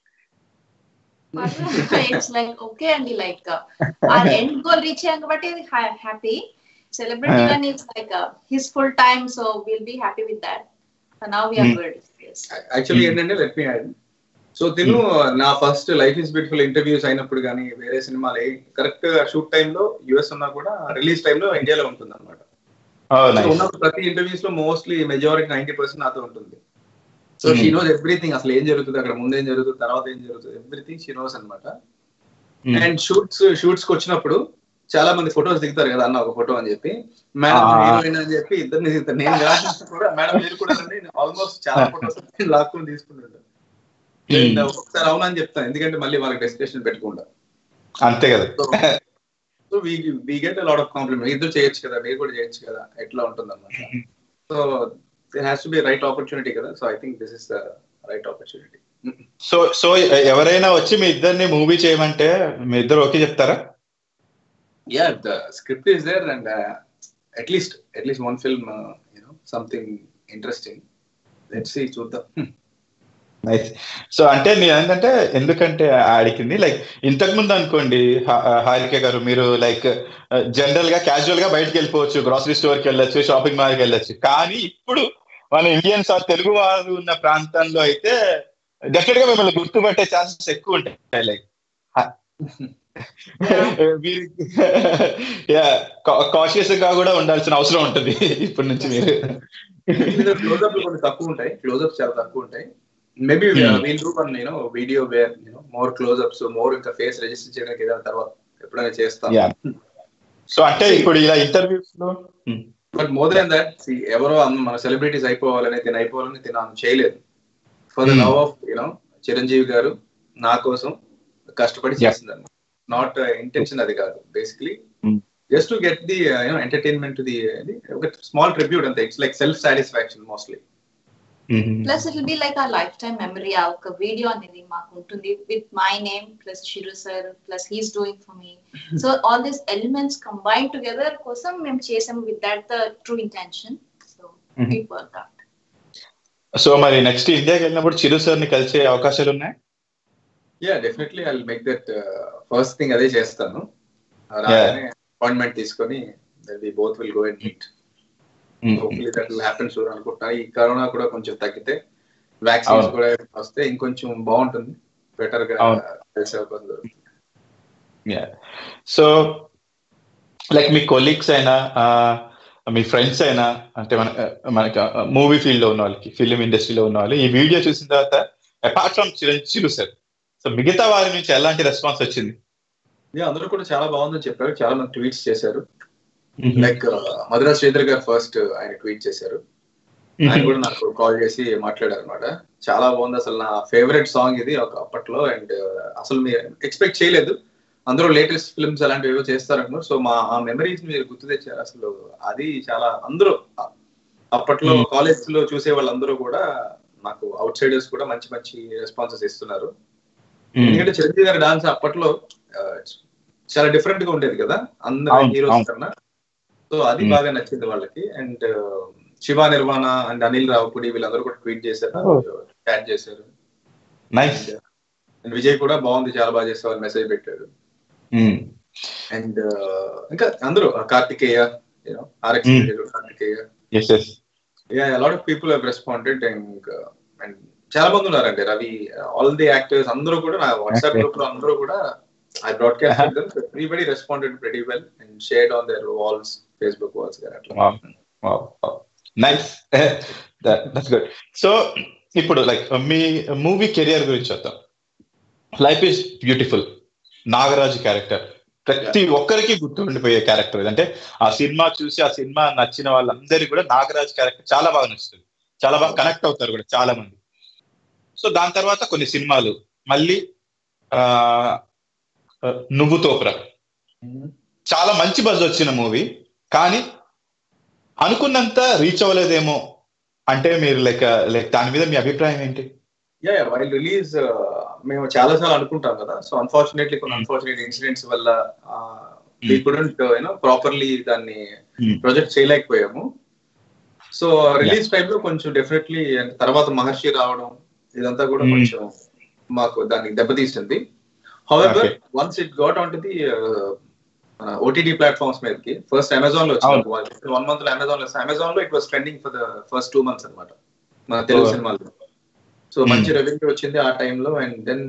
it's like okay అండి like uh end goal reach అయ్యాం కాబట్టి happy celebrity one is like his full time so will be happy with that now we are good
actually ఏంటంటే let me add so తిను నా first life is beautiful interviews అయినప్పుడు కానీ వేరే సినిమాలు correct shoot టైంలో యుఎస్ ఉన్నా కూడా రిలీజ్ టైంలో ఇండియాలో ఉంటుంది అనమాట ఉన్నప్పుడు ప్రతి ఇంటర్వ్యూస్ లో మోస్ట్లీ మెజారిటీ నైన్టీ పర్సెంట్ నాతో ఉంటుంది సో షీ నోస్ ఎవ్రీథింగ్ అసలు ఏం జరుగుతుంది అక్కడ ముందు ఏం జరుగుతుంది తర్వాత ఏం జరుగుతుంది ఎవ్రీథింగ్ షీ నోస్ అనమాట అండ్ షూట్స్ షూట్స్ కి వచ్చినప్పుడు చాలా మంది ఫొటోస్ దిగుతారు కదా అన్న ఒక ఫోటో అని చెప్పి మేడం హీరోయిన్ అని చెప్పి ఇద్దరిని దిగుతారు నేను కూడా మేడం మీరు కూడా ఆల్మోస్ట్ చాలా ఫొటోస్ లాక్కుని తీసుకుంటుంటాను ఒకసారి అవునని చెప్తాను ఎందుకంటే మళ్ళీ వాళ్ళకి డెస్టినేషన్ పెట్టుకుంటా
అంతే కదా
so we get lot of compliment ఇద్దరు చేయొచ్చు కదా మీరు కూడా చేయొచ్చు కదా ఎట్లా ఉంటుంది అన్నమాట so there has to be a right opportunity కదా so I think this is the right opportunity
so so ఎవరైనా వచ్చి మీ ఇద్దరిని మూవీ చేయమంటే మీ ఇద్దరు ఓకే చెప్తారా
yeah the script is there and at least at least one film you know something interesting let's see చూద్దాం
nice so అంటే నేను ఏంటంటే ఎందుకంటే అడిగింది లైక్ ఇంతకు ముందు అనుకోండి హారిక గారు మీరు లైక్ జనరల్ గా క్యాజువల్ గా బయటకు వెళ్ళిపోవచ్చు గ్రాసరీ స్టోర్ కి వెళ్ళొచ్చు షాపింగ్ మాల్ కి వెళ్ళొచ్చు కానీ ఇప్పుడు మన ఇండియన్స్ ఆర్ తెలుగు వారు ఉన్న ప్రాంతంలో అయితే డెఫినెట్ గా మిమ్మల్ని గుర్తుపట్టే ఛాన్సెస్ ఎక్కువ ఉంటాయి లైక్ మీరు కాషియస్ గా కూడా ఉండాల్సిన అవసరం ఉంటుంది ఇప్పటి నుంచి మీరు
క్లోజ్అప్ కొన్ని తక్కువ ఉంటాయి క్లోజ్అప్స్ చాలా తక్కువ ఉంటాయి మేబీ వీల్ డూ వన్ నేను వీడియో వేర్ నేను మోర్ క్లోజ్అప్స్ మోర్ ఇంకా ఫేస్ రిజిస్టర్ చేయడానికి ఏదైనా తర్వాత ఎప్పుడైనా చేస్తాను
సో అంటే ఇప్పుడు ఇలా ఇంటర్వ్యూస్ లో
బట్ మోర్ దాన్ దట్ ఎవరో మన సెలబ్రిటీస్ అయిపోవాలని తిన అయిపోవాలని తిన చేయలేదు for the love of you know Chiranjeevi garu నా కోసం కష్టపడి చేసింది నాట్ ఇంటెన్షన్ అది కాదు basically just to get the you know entertainment the ఒక స్మాల్ ట్రిబ్యూట్ అంతే it's like self satisfaction mostly
plus it be like uh life time memory uh ఒక video అనేది మాకు ఉంటుంది with my name plus Chiru sir plus he's doing for me so all these elements combine together కోసం మేము చేసాము with that the true intention so it work out
so మరి next ఇండియాకి వెళ్ళినప్పుడు చిరు సార్ ని కలిసే అవకాశాలు ఉన్నాయి
yeah definitely I make that first thing అదే చేస్తాను రాగానే అపాయింట్మెంట్ తీసుకొని we both will go and meet hopefully that will happen sure అనుకుంటా ఈ కరోనా కూడా కొంచెం తగ్గితే వ్యాక్సిన్స్ కూడా వస్తే ఇంకొంచెం బాగుంటుంది బెటర్ గా తెలిసే అవకాశం దొరుకుతుంది
సో లైక్ మీ కొలీగ్స్ అయినా మీ ఫ్రెండ్స్ అయినా అంటే మన మనకి మూవీ ఫీల్డ్ లో ఉన్న వాళ్ళకి ఫిలిం ఇండస్ట్రీలో ఉన్న వాళ్ళు ఈ వీడియో చూసిన తర్వాత apart from Chiru sir so మిగతా వారి నుంచి ఎలాంటి రెస్పాన్స్ వచ్చింది
అందరూ కూడా చాలా బాగుందని చెప్పారు చాలా మంది ట్వీట్స్ చేశారు లైక్ మధురా శ్రీధర్ గారు ఫస్ట్ ఆయన ట్వీట్ చేశారు ఆయన కూడా నాకు కాల్ చేసి మాట్లాడారు అనమాట చాలా బాగుంది అసలు నా ఫేవరెట్ సాంగ్ ఇది ఒక అప్పట్లో అండ్ అసలు మీరు ఎక్స్పెక్ట్ చేయలేదు అందరూ లేటెస్ట్ ఫిల్మ్స్ అలాంటివి ఏవో చేస్తారన్నారు సో మా ఆ మెమరీస్ మీరు గుర్తు తెచ్చారు అసలు అది చాలా అందరూ అప్పట్లో కాలేజ్ లో చూసే వాళ్ళందరూ కూడా నాకు అవుట్ సైడర్స్ కూడా మంచి మంచి రెస్పాన్సెస్ ఇస్తున్నారు ఎందుకంటే చిరంజీవి గారి డాన్స్ అప్పట్లో చాలా డిఫరెంట్ గా ఉండేది కదా అందరు హీరోస్ కన్నా సో అది బాగా నచ్చింది వాళ్ళకి అండ్ శివ నిర్వాణ అండ్ అనిల్ రావుపుడి వీళ్ళందరూ కూడా ట్వీట్ చేశారు చాట్ చేశారు విజయ్ కూడా బాగుంది చాలా బాగా చేసేవారు మెసేజ్ పెట్టాడు అండ్ ఇంకా అందరూ Karthikeya RX Karthikeya lot of people have responded and and చాలా మంది ఉన్నారండి రవి ఆల్ ది యాక్టర్స్ అందరూ కూడా నా వాట్సాప్ గ్రూప్ లో అందరూ కూడా I broadcast them everybody responded very well and shared on their walls Facebook walls అట్లా
నైస్ దట్స్ గుడ్ సో ఇప్పుడు లైక్ మీ మూవీ కెరియర్ గురించి వద్దాం life is beautiful Nagaraju character ప్రతి ఒక్కరికి గుర్తుండిపోయే క్యారెక్టర్ అంటే ఆ సినిమా చూసి ఆ సినిమా నచ్చిన వాళ్ళందరికీ కూడా నాగరాజు క్యారెక్టర్ చాలా బాగా నచ్చుతుంది చాలా బాగా కనెక్ట్ అవుతారు కూడా చాలా మంది సో దాని తర్వాత కొన్ని సినిమాలు మళ్ళీ ఆ నువ్వు తోపురా చాలా మంచి బజ్ వచ్చిన మూవీ కానీ అనుకున్నంత రీచ్ అవ్వలేదేమో అంటే మీరు లైక్ లైక్ దాని మీద మీ అభిప్రాయం ఏంటి
యా వైల్ రిలీజ్ మేము చాలా సార్లు అనుకుంటాం కదా సో అన్ఫార్చునేట్లీ కొన్ని అన్ఫార్చునేట్ ఇన్సిడెంట్స్ వల్ల వీ కుడెంట్ యూనో ప్రాపర్లీ దాన్ని ప్రొజెక్ట్ చేయలేకపోయాము సో రిలీజ్ టైంలో కొంచెం డెఫినెట్లీ తర్వాత మహర్షి రావడం ఇదంతా కూడా కొంచెం మాకు దాన్ని దెబ్బతీసింది however once it got on to the OTT platforms మీదకి ఫస్ట్ అమెజాన్ లో వచ్చింది వన్ మంత్ లో అమెజాన్ లో అమెజాన్ లో it was trending for the first two months అనమాట మన తెలుగు సినిమాల్లో సో మంచి రెవెన్యూ వచ్చింది ఆ టైంలో అండ్ దెన్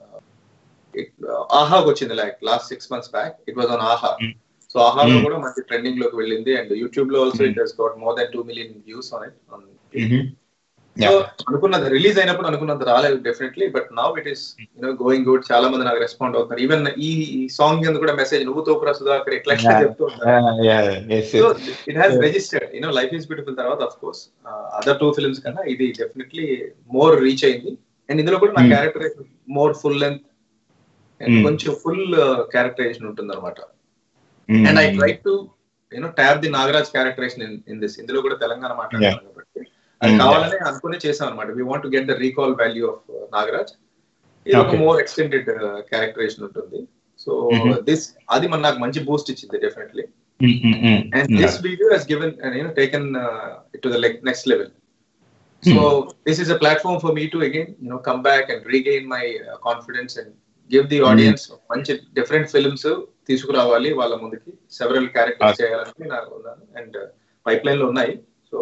ఆహాకి వచ్చింది like last six months back it was on Aha so ఆహాలో కూడా మంచి ట్రెండింగ్ లోకి వెళ్ళింది అండ్ యూట్యూబ్ లో also it has got more than two million views on it so అనుకున్నది రిలీజ్ అయినప్పుడు అనుకున్నంత రాలేదు definitely but now it is you know going good చాలా మంది నాకు రెస్పాండ్ అవుతున్నారు ఈవెన్ ఈ సాంగ్ కింద కూడా మెసేజ్ నువ్వు తోపురా సుధాకర్ ఎట్లా చెప్తూ so it has registered you know life is beautiful తర్వాత of course other two films కన్నా ఇది డెఫినెట్లీ మోర్ రీచ్ అయింది అండ్ ఇందులో కూడా నా character more full length and కొంచెం ఫుల్ క్యారెక్టరైజేషన్ ఉంటుంది అనమాట and I try to you know tap the Nagaraj characterization in this ఇందులో కూడా తెలంగాణ మాట్లాడాను కాబట్టి అది కావాలని అనుకునే చేసాం అనమాట we want get the recall value of Nagaraj ఇది ఒక మోర్ ఎక్స్టెండెడ్ క్యారెక్టరైజేషన్ ఉంటుంది సో దిస్ అది మన నాకు మంచి బూస్ట్ ఇచ్చింది definitely and this video has given you know taken to the next level so this is a platform for me to again you know come back and regain my confidence and give the audience మంచి different films తీసుకురావాలి వాళ్ళ ముందుకి several characters చేయాలని నాకు ఉన్నాను and pipe line లో ఉన్నాయి so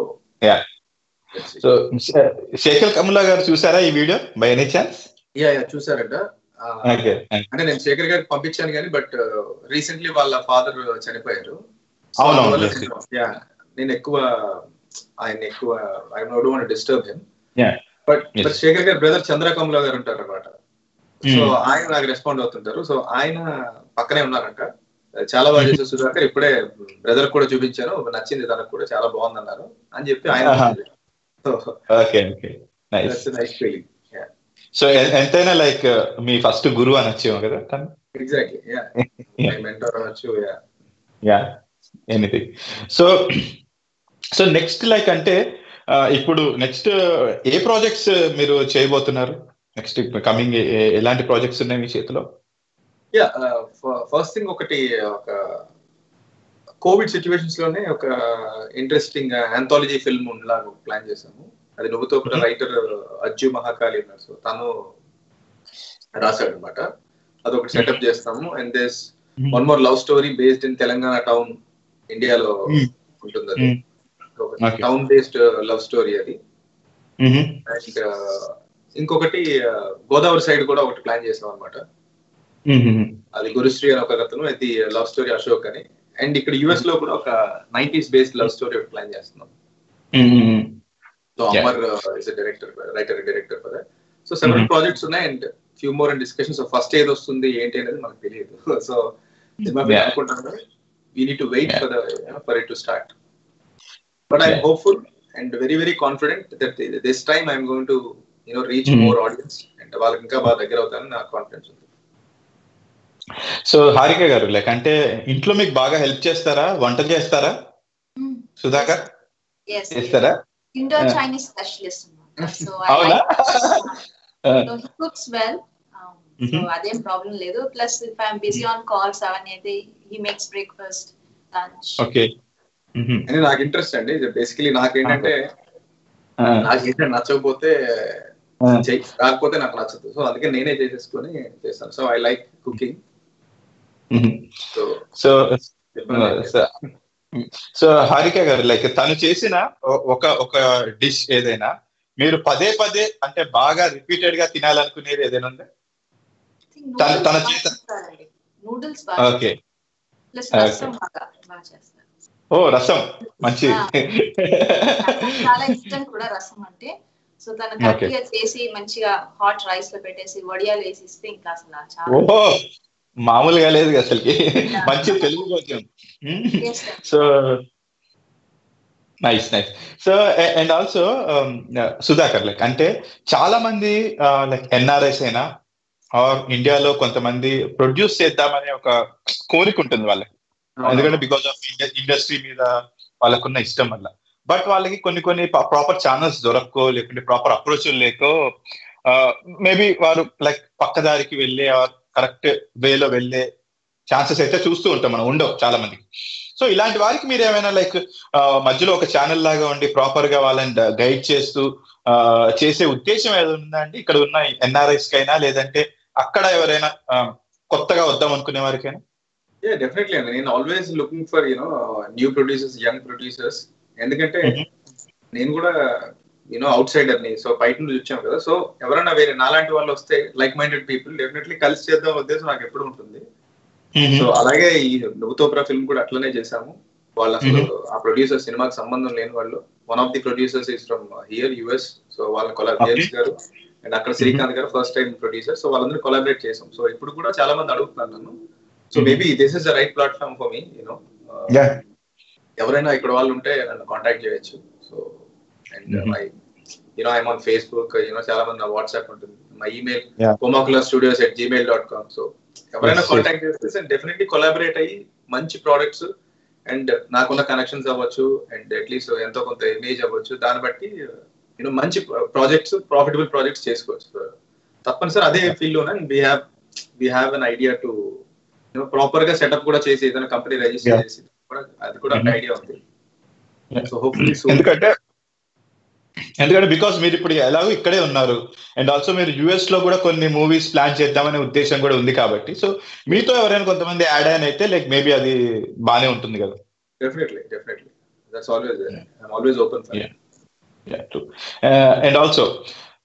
so Shekhar కమలా గారు చూసారా ఈ video by any chance
yeah yeah చూసారంట అంటే నేను శేఖర్ గారికి పంపించాను కానీ బట్ రీసెంట్లీ వాళ్ళ ఫాదర్ చనిపోయారు నేను ఎక్కువ ఆయన ఎక్కువ I don't want disturb him but but Shekhar గారి బ్రదర్ చంద్రకమల గారు ఉంటారు అనమాట సో ఆయన నాకు రెస్పాండ్ అవుతుంటారు సో ఆయన పక్కనే ఉన్నారంట చాలా బాగా చేశారు సుధాకర్ ఇప్పుడే బ్రదర్ కూడా చూపించాను నచ్చింది తనకు కూడా చాలా బాగుంది అన్నారు అని చెప్పి ఆయన నైస్ ఫీలింగ్
సో ఎంతైనా లైక్ మీ ఫస్ట్ గురువు అనొచ్చేమో కదా
ఎగ్జాక్ట్లీ యా మెంటర్ అనొచ్చు yeah
yeah anything so so next like అంటే ఇప్పుడు నెక్స్ట్ ఏ ప్రాజెక్ట్స్ మీరు చేయబోతున్నారు నెక్స్ట్ కమింగ్ ఎలాంటి ప్రాజెక్ట్స్ ఉన్నాయి మీ చేతిలో
యా ఫస్ట్ థింగ్ ఒకటి ఒక కోవిడ్ సిచ్యువేషన్స్ లోనే ఒక ఇంట్రెస్టింగ్ ఆంథాలజీ ఫిల్మ్ లాగా ప్లాన్ చేసాము అది నువ్వుతో రైటర్ అజ్జు మహాకాళి ఉన్నారు సో తను రాశాడు అనమాట అది ఒకటి సెటప్ చేస్తాము and this one more love story based in Telangana town ఇండియాలో ఉంటుంది అది టౌన్ బేస్డ్ లవ్ స్టోరీ అది అండ్ ఇంకొకటి గోదావరి సైడ్ కూడా ఒకటి ప్లాన్ చేసాం అనమాట అది గురుశ్రీ అని ఒక అతను అది లవ్ స్టోరీ అశోక్ అని అండ్ ఇక్కడ యుఎస్ లో కూడా ఒక నైన్టీస్ బేస్డ్ లవ్ స్టోరీ ఒకటి ప్లాన్ చేస్తున్నాం so Amar is director writer director for so several projects ఉన్నాయి and few more and discussion so first ఏది వస్తుంది ఏంటి అనేది మనకు తెలియదు సో అనుకుంటాను we need to wait for for it to start but I'm hopeful and very very confident that this time I'm going to you know reach more audience and వాళ్ళకి ఇంకా బాగా దగ్గర అవుతానని నాకు కాన్ఫిడెన్స్ ఉంది
సో హారిక గారు లైక్ అంటే ఇంట్లో మీకు బాగా హెల్ప్ చేస్తారా వంట చేస్తారా సుధాకర్ చేస్తారా
indoor Chinese specialist so he cooks well so అదేం ప్రాబ్లం లేదు plus if I'm busy on calls అవన్నీ అయితే he makes breakfast lunch
okay
అని నాకు ఇంట్రెస్ట్ అండి బేసికలీ నాకేంటంటే నాకు ఏంటంటే నచ్చకపోతే కాకపోతే నాకు నచ్చదు సో అందుకే నేనే చేసేసుకొని చేస్తాను so I like cooking
so so so Harika garu like తను చేసిన ఒక ఒక డిష్ ఏదైనా మీరు పదే పదే అంటే బాగా రిపీటెడ్ గా తినాలనుకునేది ఏదైనా ఉందా తన తన చేత
నూడిల్స్
ఓకే
ప్లస్ రసం బాగా చేస్తారు
ఓ రసం మంచి
చాలా ఇష్టం కూడా రసం అంటే సో తను కరెక్ట్ గా చేసి మంచిగా హాట్ రైస్ లో పెట్టేసి వడియాలు వేసి ఇస్తే ఇంకా అసలు చాలా
ఓహో మామూలుగా లేదు అసలుకి మంచి తెలుగు భోజనం so nice nice so and also Sudhakar like అంటే చాలా మంది లైక్ ఎన్ఆర్ఎస్ అయినా ఆర్ ఇండియాలో కొంతమంది ప్రొడ్యూస్ చేద్దామనే ఒక కోరిక ఉంటుంది వాళ్ళకి ఎందుకంటే బికాస్ ఆఫ్ ఇండస్ట్రీ మీద వాళ్ళకున్న ఇష్టం వల్ల బట్ వాళ్ళకి కొన్ని కొన్ని ప్రాపర్ ఛానల్స్ దొరక్కో లేకుంటే ప్రాపర్ అప్రోచ్ లేకో మేబీ వారు లైక్ పక్కదారికి వెళ్ళే కరెక్ట్ వేలో వెళ్ళే ఛాన్సెస్ అయితే చూస్తూ ఉంటాం మనం ఉండవు చాలా మందికి సో ఇలాంటి వారికి మీరు ఏమైనా లైక్ మధ్యలో ఒక ఛానల్ లాగా ఉండి ప్రాపర్ గా వాళ్ళని గైడ్ చేస్తూ చేసే ఉద్దేశం ఏదో ఉందా అండి ఇక్కడ ఉన్న ఎన్ఆర్ఐస్ కైనా లేదంటే అక్కడ ఎవరైనా కొత్తగా వద్దాం అనుకునే వారికైనా
యా డెఫినెట్లీ అండి నేను always looking for you know new producers young producers ఎందుకంటే నేను కూడా యూనో అవుట్ సైడర్ ని సో బయట నుంచి వచ్చాను కదా సో ఎవరైనా వేరే నాలాంటి వాళ్ళు వస్తే లైక్ మైండెడ్ పీపుల్ డెఫినెట్లీ కలిసి చేద్దాం ఉద్దేశం నాకు ఎప్పుడు ఉంటుంది సో అలాగే ఈ నువ్వుతోప్రా ఫిల్మ్ కూడా అట్లనే చేశాము వాళ్ళు అసలు ఆ ప్రొడ్యూసర్ సినిమాకి సంబంధం లేని వాళ్ళు one of the producers is from here US so వాళ్ళ కొలా జేమ్స్ గారు అండ్ అక్కడ Srikanth garu first time producer so వాళ్ళందరూ కొలాబరేట్ చేసాం సో ఇప్పుడు కూడా చాలా మంది అడుగుతున్నారు నన్ను so maybe this is the right platform for me you know ఎవరైనా ఇక్కడ వాళ్ళు ఉంటే నన్ను కాంటాక్ట్ చేయొచ్చు so and my you know I'm on Facebook you know చాలా మంది నా వాట్సాప్ ఉంటుంది my email Komakula studios at Gmail dot com so ఎవరైనా కాంటాక్ట్ చేస్తే డెఫినెట్లీ కొలాబరేట్ అయ్యి మంచి ప్రోడక్ట్స్ అండ్ నాకున్న కనెక్షన్స్ అవ్వచ్చు అండ్ అట్లీస్ట్ ఎంతో కొంత ఇమేజ్ అవ్వచ్చు దాన్ని బట్టి యూనో మంచి ప్రాజెక్ట్స్ ప్రాఫిటబుల్ ప్రాజెక్ట్స్ చేసుకోవచ్చు తప్పనిసరి అదే ఫీల్డ్ లోనే we have we have an idea to proper గా సెటప్ కూడా చేసి ఏదైనా కంపెనీ రిజిస్టర్ చేసి అది కూడా ఐడియా ఉంది సో హోప్ఫుల్లీ
ఎందుకంటే ఎందుకంటే బికాస్ మీరు ఇప్పుడు ఎలాగో ఇక్కడే ఉన్నారు అండ్ ఆల్సో మీరు యుఎస్ లో కూడా కొన్ని మూవీస్ ప్లాన్ చేద్దామనే ఉద్దేశం కూడా ఉంది కాబట్టి సో మీతో ఎవరైనా కొంతమంది యాడ్ అయిన అయితే లైక్ మేబీ అది బానే ఉంటుంది కదా
definitely definitely that's always I'm always open for
and also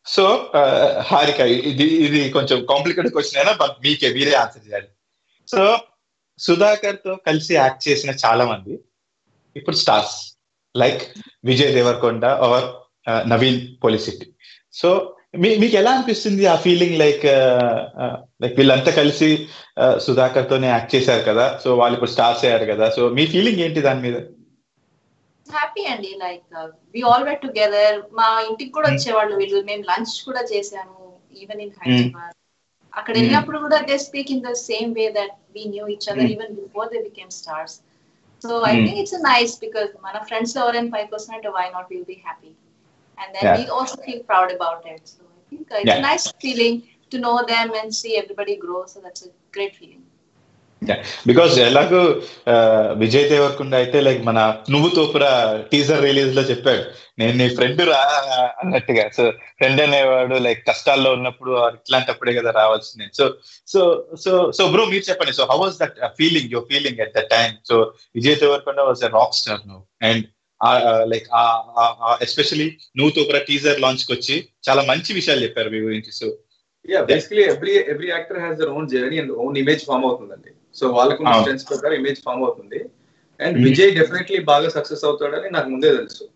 so Harika ఇది ఇది కొంచెం కాంప్లికేటెడ్ క్వశ్చన్ అయినా బట్ మీకే మీరే ఆన్సర్ చేయాలి సో సుధాకర్ తో కలిసి యాక్ట్ చేసిన చాలా మంది ఇప్పుడు stars like Vijay Deverakonda or Naveen Polishetty so మీ మీకు ఎలా అనిపిస్తుంది ఆ ఫీలింగ్ లైక్ లైక్ వీళ్ళంతా కలిసి సుధాకర్ తోనే యాక్ట్ చేశారు కదా సో వాళ్ళు ఇప్పుడు స్టార్స్ అయ్యారు కదా సో మీ ఫీలింగ్ ఏంటి దాని మీద
హ్యాపీ అండి like we all met together మా ఇంటికి కూడా వచ్చేవాళ్ళు వీళ్ళు మేము లంచ్ కూడా చేసాము ఈవెన్ ఇన్ హైదరాబాద్ అక్కడ వెళ్ళినప్పుడు కూడా they speak in the same way that we knew each other even before they became stars so I think it's nice because మన ఫ్రెండ్స్ ఎవరైనా పైకి వస్తున్నట్టు why not will be happy and then we also feel proud about it so I think it's nice feeling to know them and see everybody grow so that's great feeling
because ఎలాగో విజయ్ దేవరకొండ అయితే like మన నువ్వు తోపురా teaser release లో చెప్పాడు నేను నీ friend రా అన్నట్టుగా సో ఫ్రెండ్ అనేవాడు లైక్ కష్టాల్లో ఉన్నప్పుడు ఇట్లాంటప్పుడే కదా రావాల్సింది so so so so bro మీరు చెప్పండి so how was that feeling your feeling at the time so Vijay Deverakonda was a rock star no and like especially నువ్వు తోపురా టీజర్ లాంచ్ కి వచ్చి చాలా మంచి విషయాలు చెప్పారు మీ గురించి so
yeah basically every every actor has their own journey and own image form అవుతుందండి సో వాళ్ళకు స్ట్రెంగ్స్ ప్రకారం ఇమేజ్ ఫామ్ అవుతుంది అండ్ విజయ్ డెఫినెట్లీ బాగా సక్సెస్ అవుతాడని నాకు ముందే తెలుసు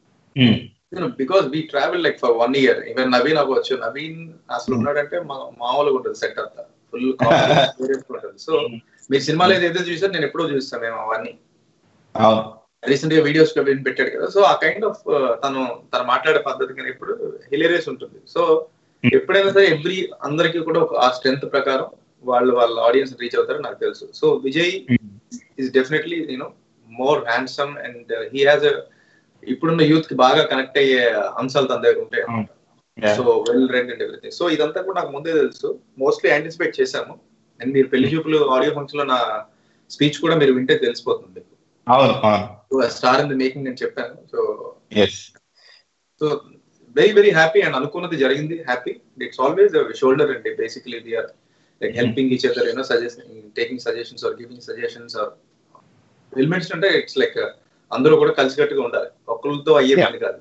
because we travel like for one year even Naveen అవ్వచ్చు నవీన్ అసలు ఉన్నాడంటే మామూలుగా ఉంటుంది సెట్ అంతా ఫుల్ ఉంటుంది సో మీరు సినిమాలో ఏదైతే చూసారు నేను ఎప్పుడో చూస్తాను మేము అవన్నీ రీసెంట్ గా వీడియోస్ పెట్టాడు కదా సో ఆ కైండ్ ఆఫ్ తను తను మాట్లాడే పద్ధతి కానీ ఇప్పుడు హిలేరియస్ ఉంటుంది సో ఎప్పుడైనా సరే ఎవ్రీ అందరికి కూడా ఒక ఆ స్ట్రెంత్ ప్రకారం వాళ్ళు వాళ్ళ ఆడియన్స్ రీచ్ అవుతారు నాకు తెలుసు so Vijay is definitely you know more handsome and he has ఇప్పుడున్న యూత్ కి బాగా కనెక్ట్ అయ్యే అంశాలు తన దగ్గర ఉంటాయి so well read and everything so ఇదంతా కూడా నాకు ముందే తెలుసు మోస్ట్లీ యాంటిసిపేట్ చేశాము అండ్ మీరు పెళ్లి చూపులు ఆడియో ఫంక్షన్ లో నా స్పీచ్ కూడా మీరు వింటే తెలిసిపోతుంది స్టార్ ఇన్ ది మేకింగ్ నేను చెప్పాను so so very very happy and అనుకున్నది జరిగింది హ్యాపీ ఇట్స్ ఆల్వేస్ షోల్డర్ అండి basically we are like helping each other you know suggestion taking suggestions or giving suggestions or elements అంటే ఇట్స్ లైక్ అందరూ కూడా కలిసికట్టుగా ఉండాలి ఒక్కరితో అయ్యే పని కాదు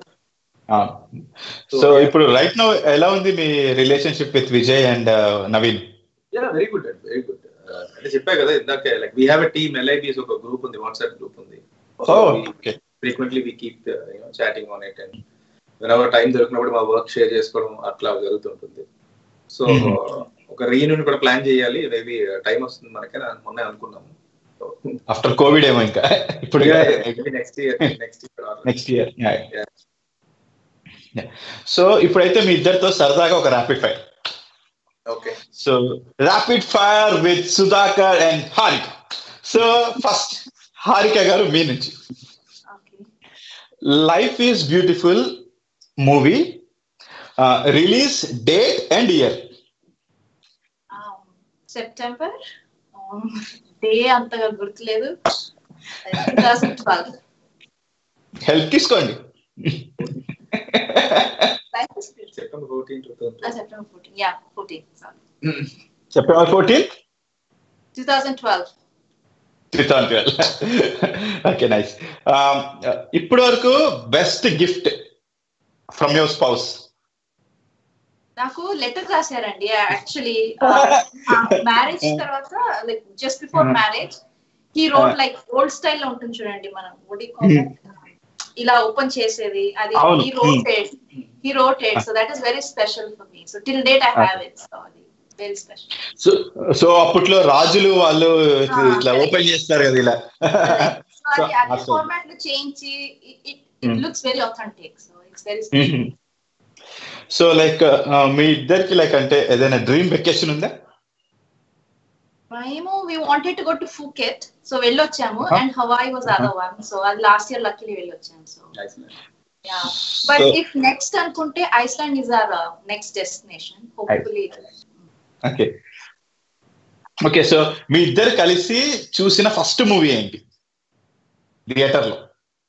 సో ఇప్పుడు రైట్ నో ఎలా ఉంది మీ relationship with Vijay and Naveen
yeah very good అండి వెరీ గుడ్ అంటే చెప్పా కదా ఇందాకే like we have a team LIBS ఒక గ్రూప్ ఉంది వాట్సాప్ గ్రూప్ ఉంది frequently we keep you know chatting on it and whenever time దొరికినప్పుడు మా వర్క్ షేర్ చేసుకోవడం అట్లా జరుగుతుంటుంది సో ఒక రీయూనియన్ కూడా ప్లాన్ చేయాలి మేబీ టైం వస్తుంది మనకే మొన్నే అనుకున్నాము
ఆఫ్టర్ కోవిడ్ ఏమో ఇంకా ఇప్పుడు
next year next year
next year so ఇప్పుడైతే మీ ఇద్దరితో సరదాగా ఒక rapid fire
okay
so rapid fire with Sudhakar and Harika so first Harika garu మీ నుంచి life is beautiful movie release date and year
September day అంతగా గుర్తులేదు
హెల్ప్ తీసుకోండి
September fourteen two thousand
September fourteen yeah fourteen sorry
September fourteen
two thousand twelve
two thousand twelve okay nice ఇప్పటి వరకు best gift from your spouse
నాకు letter రాశారండి actually marriage తర్వాత like just before marriage he wrote like old style లో ఉంటుంది చూడండి మనం ఇలా ఓపెన్ చేసేది అది he wrote he wrote so that is very special for me so till date I have it so అది వెరీ స్పెషల్
సో సో అప్పట్లో రాజులు వాళ్ళు ఇట్లా ఓపెన్ చేస్తారు కదా ఇలా
ఫార్మాట్ లో change it looks very authentic so it's very special
so like మీ ఇద్దరికి లైక్ అంటే ఏదైనా డ్రీమ్ వెకేషన్ ఉందా
మేము we wanted to go to Phuket so వెళ్ళొచ్చాము and Hawaii was other one so అది లాస్ట్ ఇయర్ లక్కీలీ వెళ్ళొచ్చాము so yeah but if next అనుకుంటే Iceland is our next destination hopefully
okay okay so మీ ఇద్దరు కలిసి చూసిన ఫస్ట్ మూవీ ఏంటి theatre లో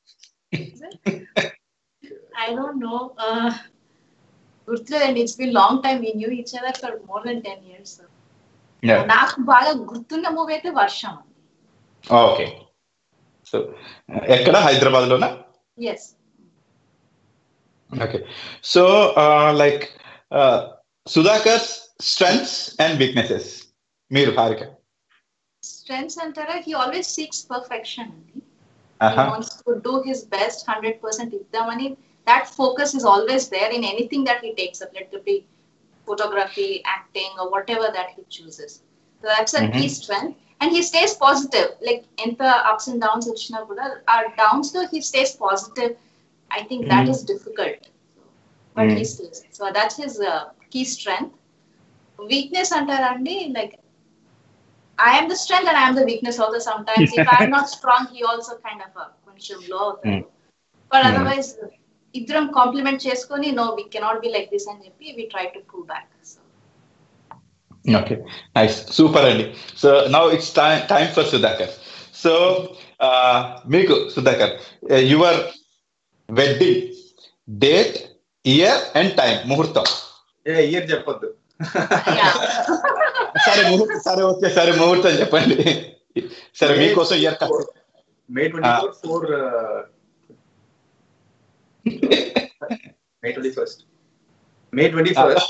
I don't no గుర్తులేదండి it's been long time we knew each other for more than ten years నాకు బాగా గుర్తున్న మూవీ అయితే వర్షం
ఓకే సో ఎక్కడ హైదరాబాద్ లోనా
yes
okay so like Sudhakar strengths and weaknesses మీరు హారిక
స్ట్రెంగ్స్ అంటారా హీ ఆల్వేస్ సీక్స్ పర్ఫెక్షన్ అండి
Uh-huh.
he wants to do his best 100% ఇద్దామని that focus is always there in anything that he takes up let it be photography acting or whatever that he chooses so that's a
Mhm.
key strength and he stays positive like ఎంత ups and downs వచ్చినా కూడా ఆ downs లో he stays positive i think that
Mhm.
is difficult but he
Mhm.
stays so that's his uh, key strength weakness అంటారా అండి like I am the strength and I am the weakness also sometimes. if I'm not strong, he also kind of a కొంచెం low అవుతాడు but
Hmm.
Otherwise ఇద్దరం compliment చేసుకొని no we cannot be like this అని చెప్పి we try to prove back so
okay nice super అండి so now it's time for Sudhakar so మీకు Sudhakar your wedding date year and time ముహూర్తం
ఏ year చెప్పొద్దు
సరే ముహూర్తం సరే ఓకే సరే ముహూర్తం చెప్పండి సరే మీకోసం year
May twenty four four May twenty first May twenty first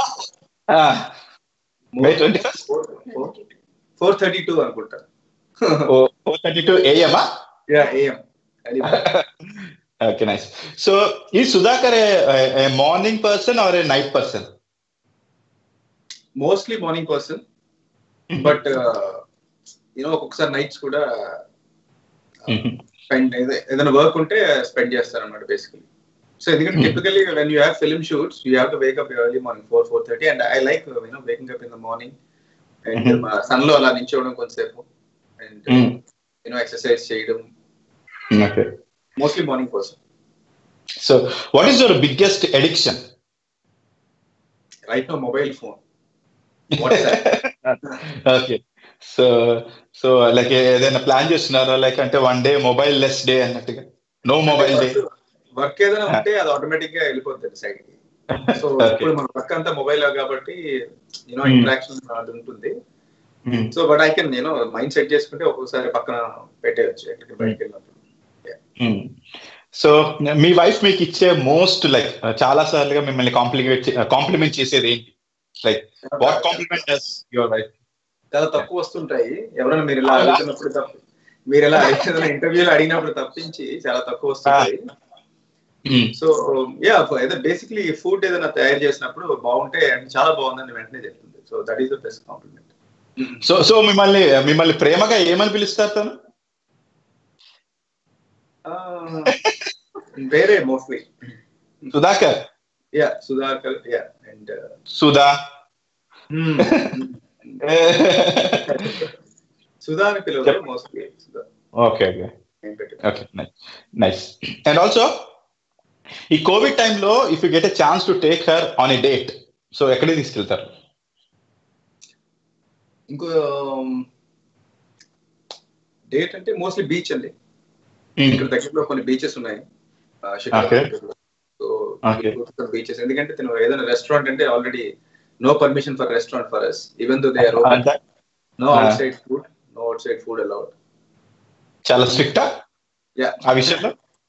May twenty first
four thirty two అనుకుంటా
ఫోర్ థర్టీ టూ ఏఎమా
యా ఏఎం అది
ఓకే నైస్ సో ఈ Sudhakar morning person or a night person
mostly morning person but you know ఒక్కొక్కసారి nights కూడా spend ఏదైనా work ఉంటే spend చేస్తాను అనమాట బేసికలీ సో ఎందుకంటే
Hmm.
Typically when you have film shoots you have to wake up early morning four four thirty and I like you know waking up in the morning and
Mhm.
Sun లో అలా నించోవడం కొంతసేపు and you know exercise చేయడం
okay
mostly morning person
so what is your biggest addiction
right no mobile phone WhatsApp
okay so so like ఏదైనా plan చేస్తున్నారా like అంటే one day mobile less day అన్నట్టుగా no mobile day
work ఏదైనా ఉంటే అది automatic గా వెళ్ళిపోతుంది side కి సో ఇప్పుడు మన వర్క్ అంతా మొబైల్ కాబట్టి యూనో
Hmm.
ఇంటరాక్షన్ అది ఉంటుంది సో బట్ ఐ కెన్ నేను మైండ్ సెట్ చేసుకుంటే ఒక్కొక్కసారి పక్కన పెట్టేయచ్చు ఎక్కడికి బయటకు వెళ్ళినప్పుడు
సో మీ వైఫ్ మీకు ఇచ్చే మోస్ట్ లైక్ చాలా సార్లుగా మిమ్మల్ని కాంప్లిమెంట్ కాంప్లిమెంట్ చేసేది ఏంటి like what compliment does your wife
చాలా తక్కువ వస్తుంటాయి ఎవరైనా మీరు ఇలా అడుగుతున్నప్పుడు తప్ప మీరు ఇలా ఏదైనా ఇంటర్వ్యూలో అడిగినప్పుడు తప్పించి చాలా తక్కువ వస్తుంటాయి సో యా ఏదో బేసిక్లీ ఫుడ్ ఏదైనా తయారు చేసినప్పుడు బాగుంటే అంటే చాలా బాగుందని వెంటనే చెప్తుంది so that is the best compliment
so so మిమ్మల్ని మిమ్మల్ని ప్రేమగా ఏమని పిలుస్తారు తను
వేరే మోస్ట్లీ
Sudhakar
yeah Sudhakar yeah and
Sudha
Sudha అని పిలవరు మోస్ట్లీ సుధా
ఓకే ఓకే
నేను పెట్టిన
ఓకే నైస్ అండ్ ఆల్సో ఈ కోవిడ్ టైంలో if you get a chance to take her on a date so ఎక్కడికి తీసుకెళ్తారు
ఇంకో డేట్ అంటే మోస్ట్లీ బీచ్ అండి ఇక్కడ దగ్గరలో కొన్ని బీచెస్ ఉన్నాయి
Okay.
So
Okay.
బీచెస్ ఎందుకంటే తను ఏదైనా రెస్టారెంట్ అంటే already no permission for restaurant for us even though they are open no
Ah.
Outside food no outside food allowed
చాలా స్ట్రిక్టా
యా
ఆ విషయంలో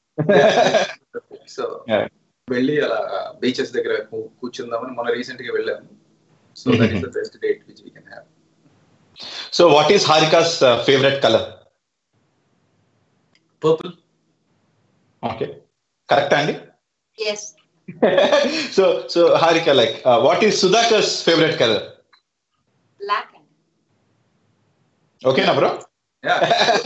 సో
Yeah.
వెళ్ళి అలా బీచెస్ దగ్గర కూ- కూర్చుందామని మొన్న రీసెంట్ గా వెళ్ళాము so that is the best date which we can have
so what is Harika's favourite colour
purple
okay కరెక్టా అండి
yes
so so Harika like what is Sudhakar's favourite colour
black అండి
ఓకేనా bro
yeah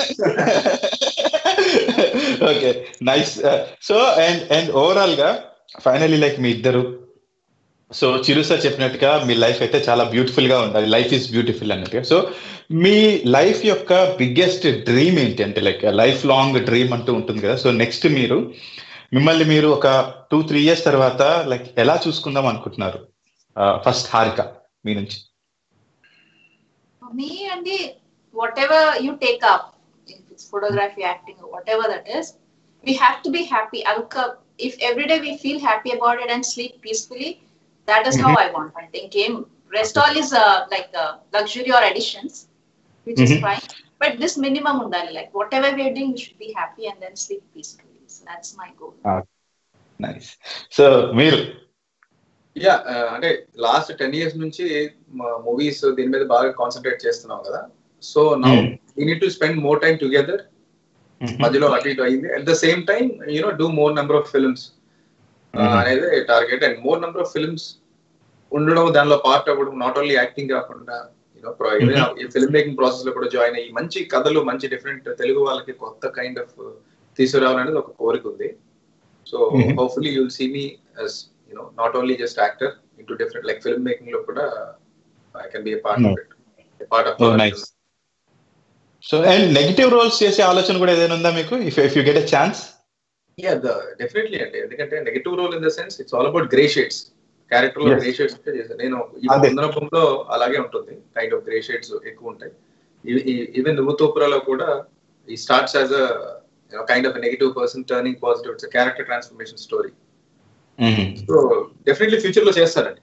okay nice so and and overall గా finally like మీ ఇద్దరు so Chiru sir చెప్పినట్టుగా మీ life అయితే చాలా బ్యూటిఫుల్ గా ఉండాలి లైఫ్ ఈస్ బ్యూటిఫుల్ అన్నట్టుగా సో మీ లైఫ్ యొక్క బిగ్గెస్ట్ డ్రీమ్ ఏంటి అంటే లైక్ లైఫ్ లాంగ్ డ్రీమ్ అంటూ ఉంటుంది కదా సో నెక్స్ట్ మీరు మిమ్మల్ని మీరు ఒక టూ త్రీ ఇయర్స్ తర్వాత లైక్ ఎలా చూసుకుందాం అనుకుంటున్నారు ఫస్ట్ హారిక మీ నుంచి
me and the whatever you take up if it's photography acting or whatever that is we have to be happy Aluka, if every day we feel happy about it and sleep peacefully that is how i want i think game rest all is uh, like uh, luxury or additions which is
Mhm.
fine but this minimum undali like whatever we're doing we should be happy and then sleep peacefully so that's my goal
nice so మీరు
yeah అంటే last ten years నుంచి movies దీని మీద బాగా concentrate చేస్తున్నాం కదా so now we need to spend more time together మధ్యలో అటు ఇటు అయింది at the same time you know do more number of films అనేది target and more number of films ఉండడం దానిలో పార్ట్ అవ్వడం నాట్ ఓన్లీ యాక్టింగ్ కాకుండా యూనో ఫిల్మ్ మేకింగ్ ప్రాసెస్ లో కూడా జాయిన్ అయ్యి మంచి కథలు మంచి డిఫరెంట్ తెలుగు వాళ్ళకి కొత్త కైండ్ ఆఫ్ తీసుకురావాలనేది ఒక కోరిక ఉంది so hopefully you'll see me as you know not only just actor into different like film making లో కూడా I can be part of it part of
so and negative roles చేసే ఆలోచన కూడా ఏదైనా ఉందా మీకు if if you get a chance
yeah definitely అండి ఎందుకంటే negative role in the sense it's all about grey shades character లో grey shades చేశాను నేను సందర్భంలో అలాగే ఉంటుంది కైండ్ ఆఫ్ గ్రే షేడ్స్ ఎక్కువ ఉంటాయి ఈవెన్ నువ్వుతోపురాలో కూడా ఈ starts as a kind of negative person turning positive it's character transformation story so definitely future లో చేస్తారండి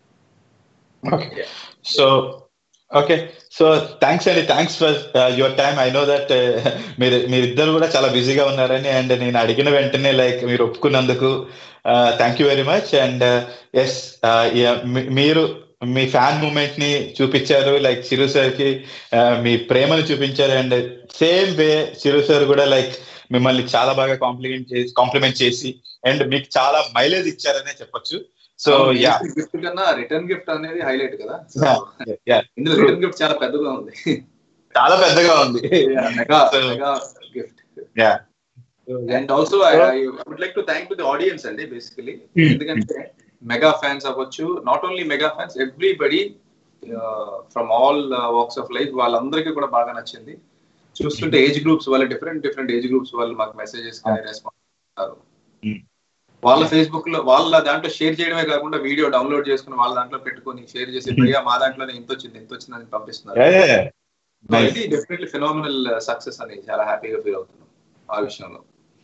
సో ఓకే సో థ్యాంక్స్ అండి thanks for your time I know that మీరు మీరిద్దరు కూడా చాలా బిజీగా ఉన్నారని అండ్ నేను అడిగిన వెంటనే లైక్ మీరు ఒప్పుకున్నందుకు thank you very much and yes మీరు మీ ఫ్యాన్ మూమెంట్ ని చూపించారు లైక్ చిరు సార్ కి మీ ప్రేమను చూపించారు and same way Chiru sir కూడా లైక్ మిమ్మల్ని చాలా బాగా కాంప్లిమెంట్ చేసి కాంప్లిమెంట్ చేసి అండ్ మీకు చాలా మైలేజ్ ఇచ్చారనే చెప్పొచ్చు సో యా
గిఫ్ట్ కన్నా రిటర్న్ గిఫ్ట్ అనేది హైలైట్ కదా ఇందులో రిటర్న్ గిఫ్ట్ చాలా పెద్దగా ఉంది
చాలా పెద్దగా ఉంది
mega mega gift
yeah
and also I would like to thank to the audience అండి బేసికలీ ఎందుకంటే మెగా ఫ్యాన్స్ అవ్వచ్చు not only mega fans everybody from all walks of life వాళ్ళందరికీ కూడా బాగా నచ్చింది చూస్తుంటే ఏజ్ గ్రూప్స్ వాళ్ళు డిఫరెంట్ డిఫరెంట్ ఏజ్ గ్రూప్స్ వాళ్ళు మాకు మెసేజెస్ కానీ రెస్పాన్స్ ఇస్తారు వాళ్ళ ఫేస్బుక్ లో వాళ్ళ దాంట్లో షేర్ చేయడమే కాకుండా వీడియో డౌన్లోడ్ చేసుకుని వాళ్ళ దాంట్లో పెట్టుకొని షేర్ చేసి భయ్యా మా దాంట్లోనే ఇంత వచ్చింది ఇంత వచ్చింది అని పంపిస్తున్నారు ఇది డెఫినెట్లీ ఫినామినల్ సక్సెస్ అని చాలా హ్యాపీగా ఫీల్ అవుతున్నాం ఆ విషయంలో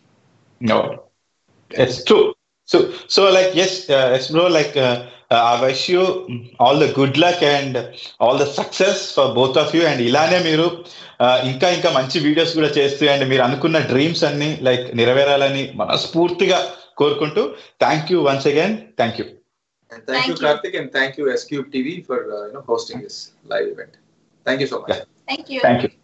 It's true. So, so like yes, uh, yes, bro. Like uh, uh, I wish you all the good luck and all the success for both of you. And ఇలానే మీరు ఇంకా ఇంకా మంచి వీడియోస్ కూడా చేస్తూ అండ్ మీరు అనుకున్న డ్రీమ్స్ అన్ని లైక్ నెరవేరాలని మనస్ఫూర్తిగా కోరుకుంటూ thank you once again thank you
thank you Karthik and thank you S Cube TV for hosting this live event thank you so much
thank you
thank you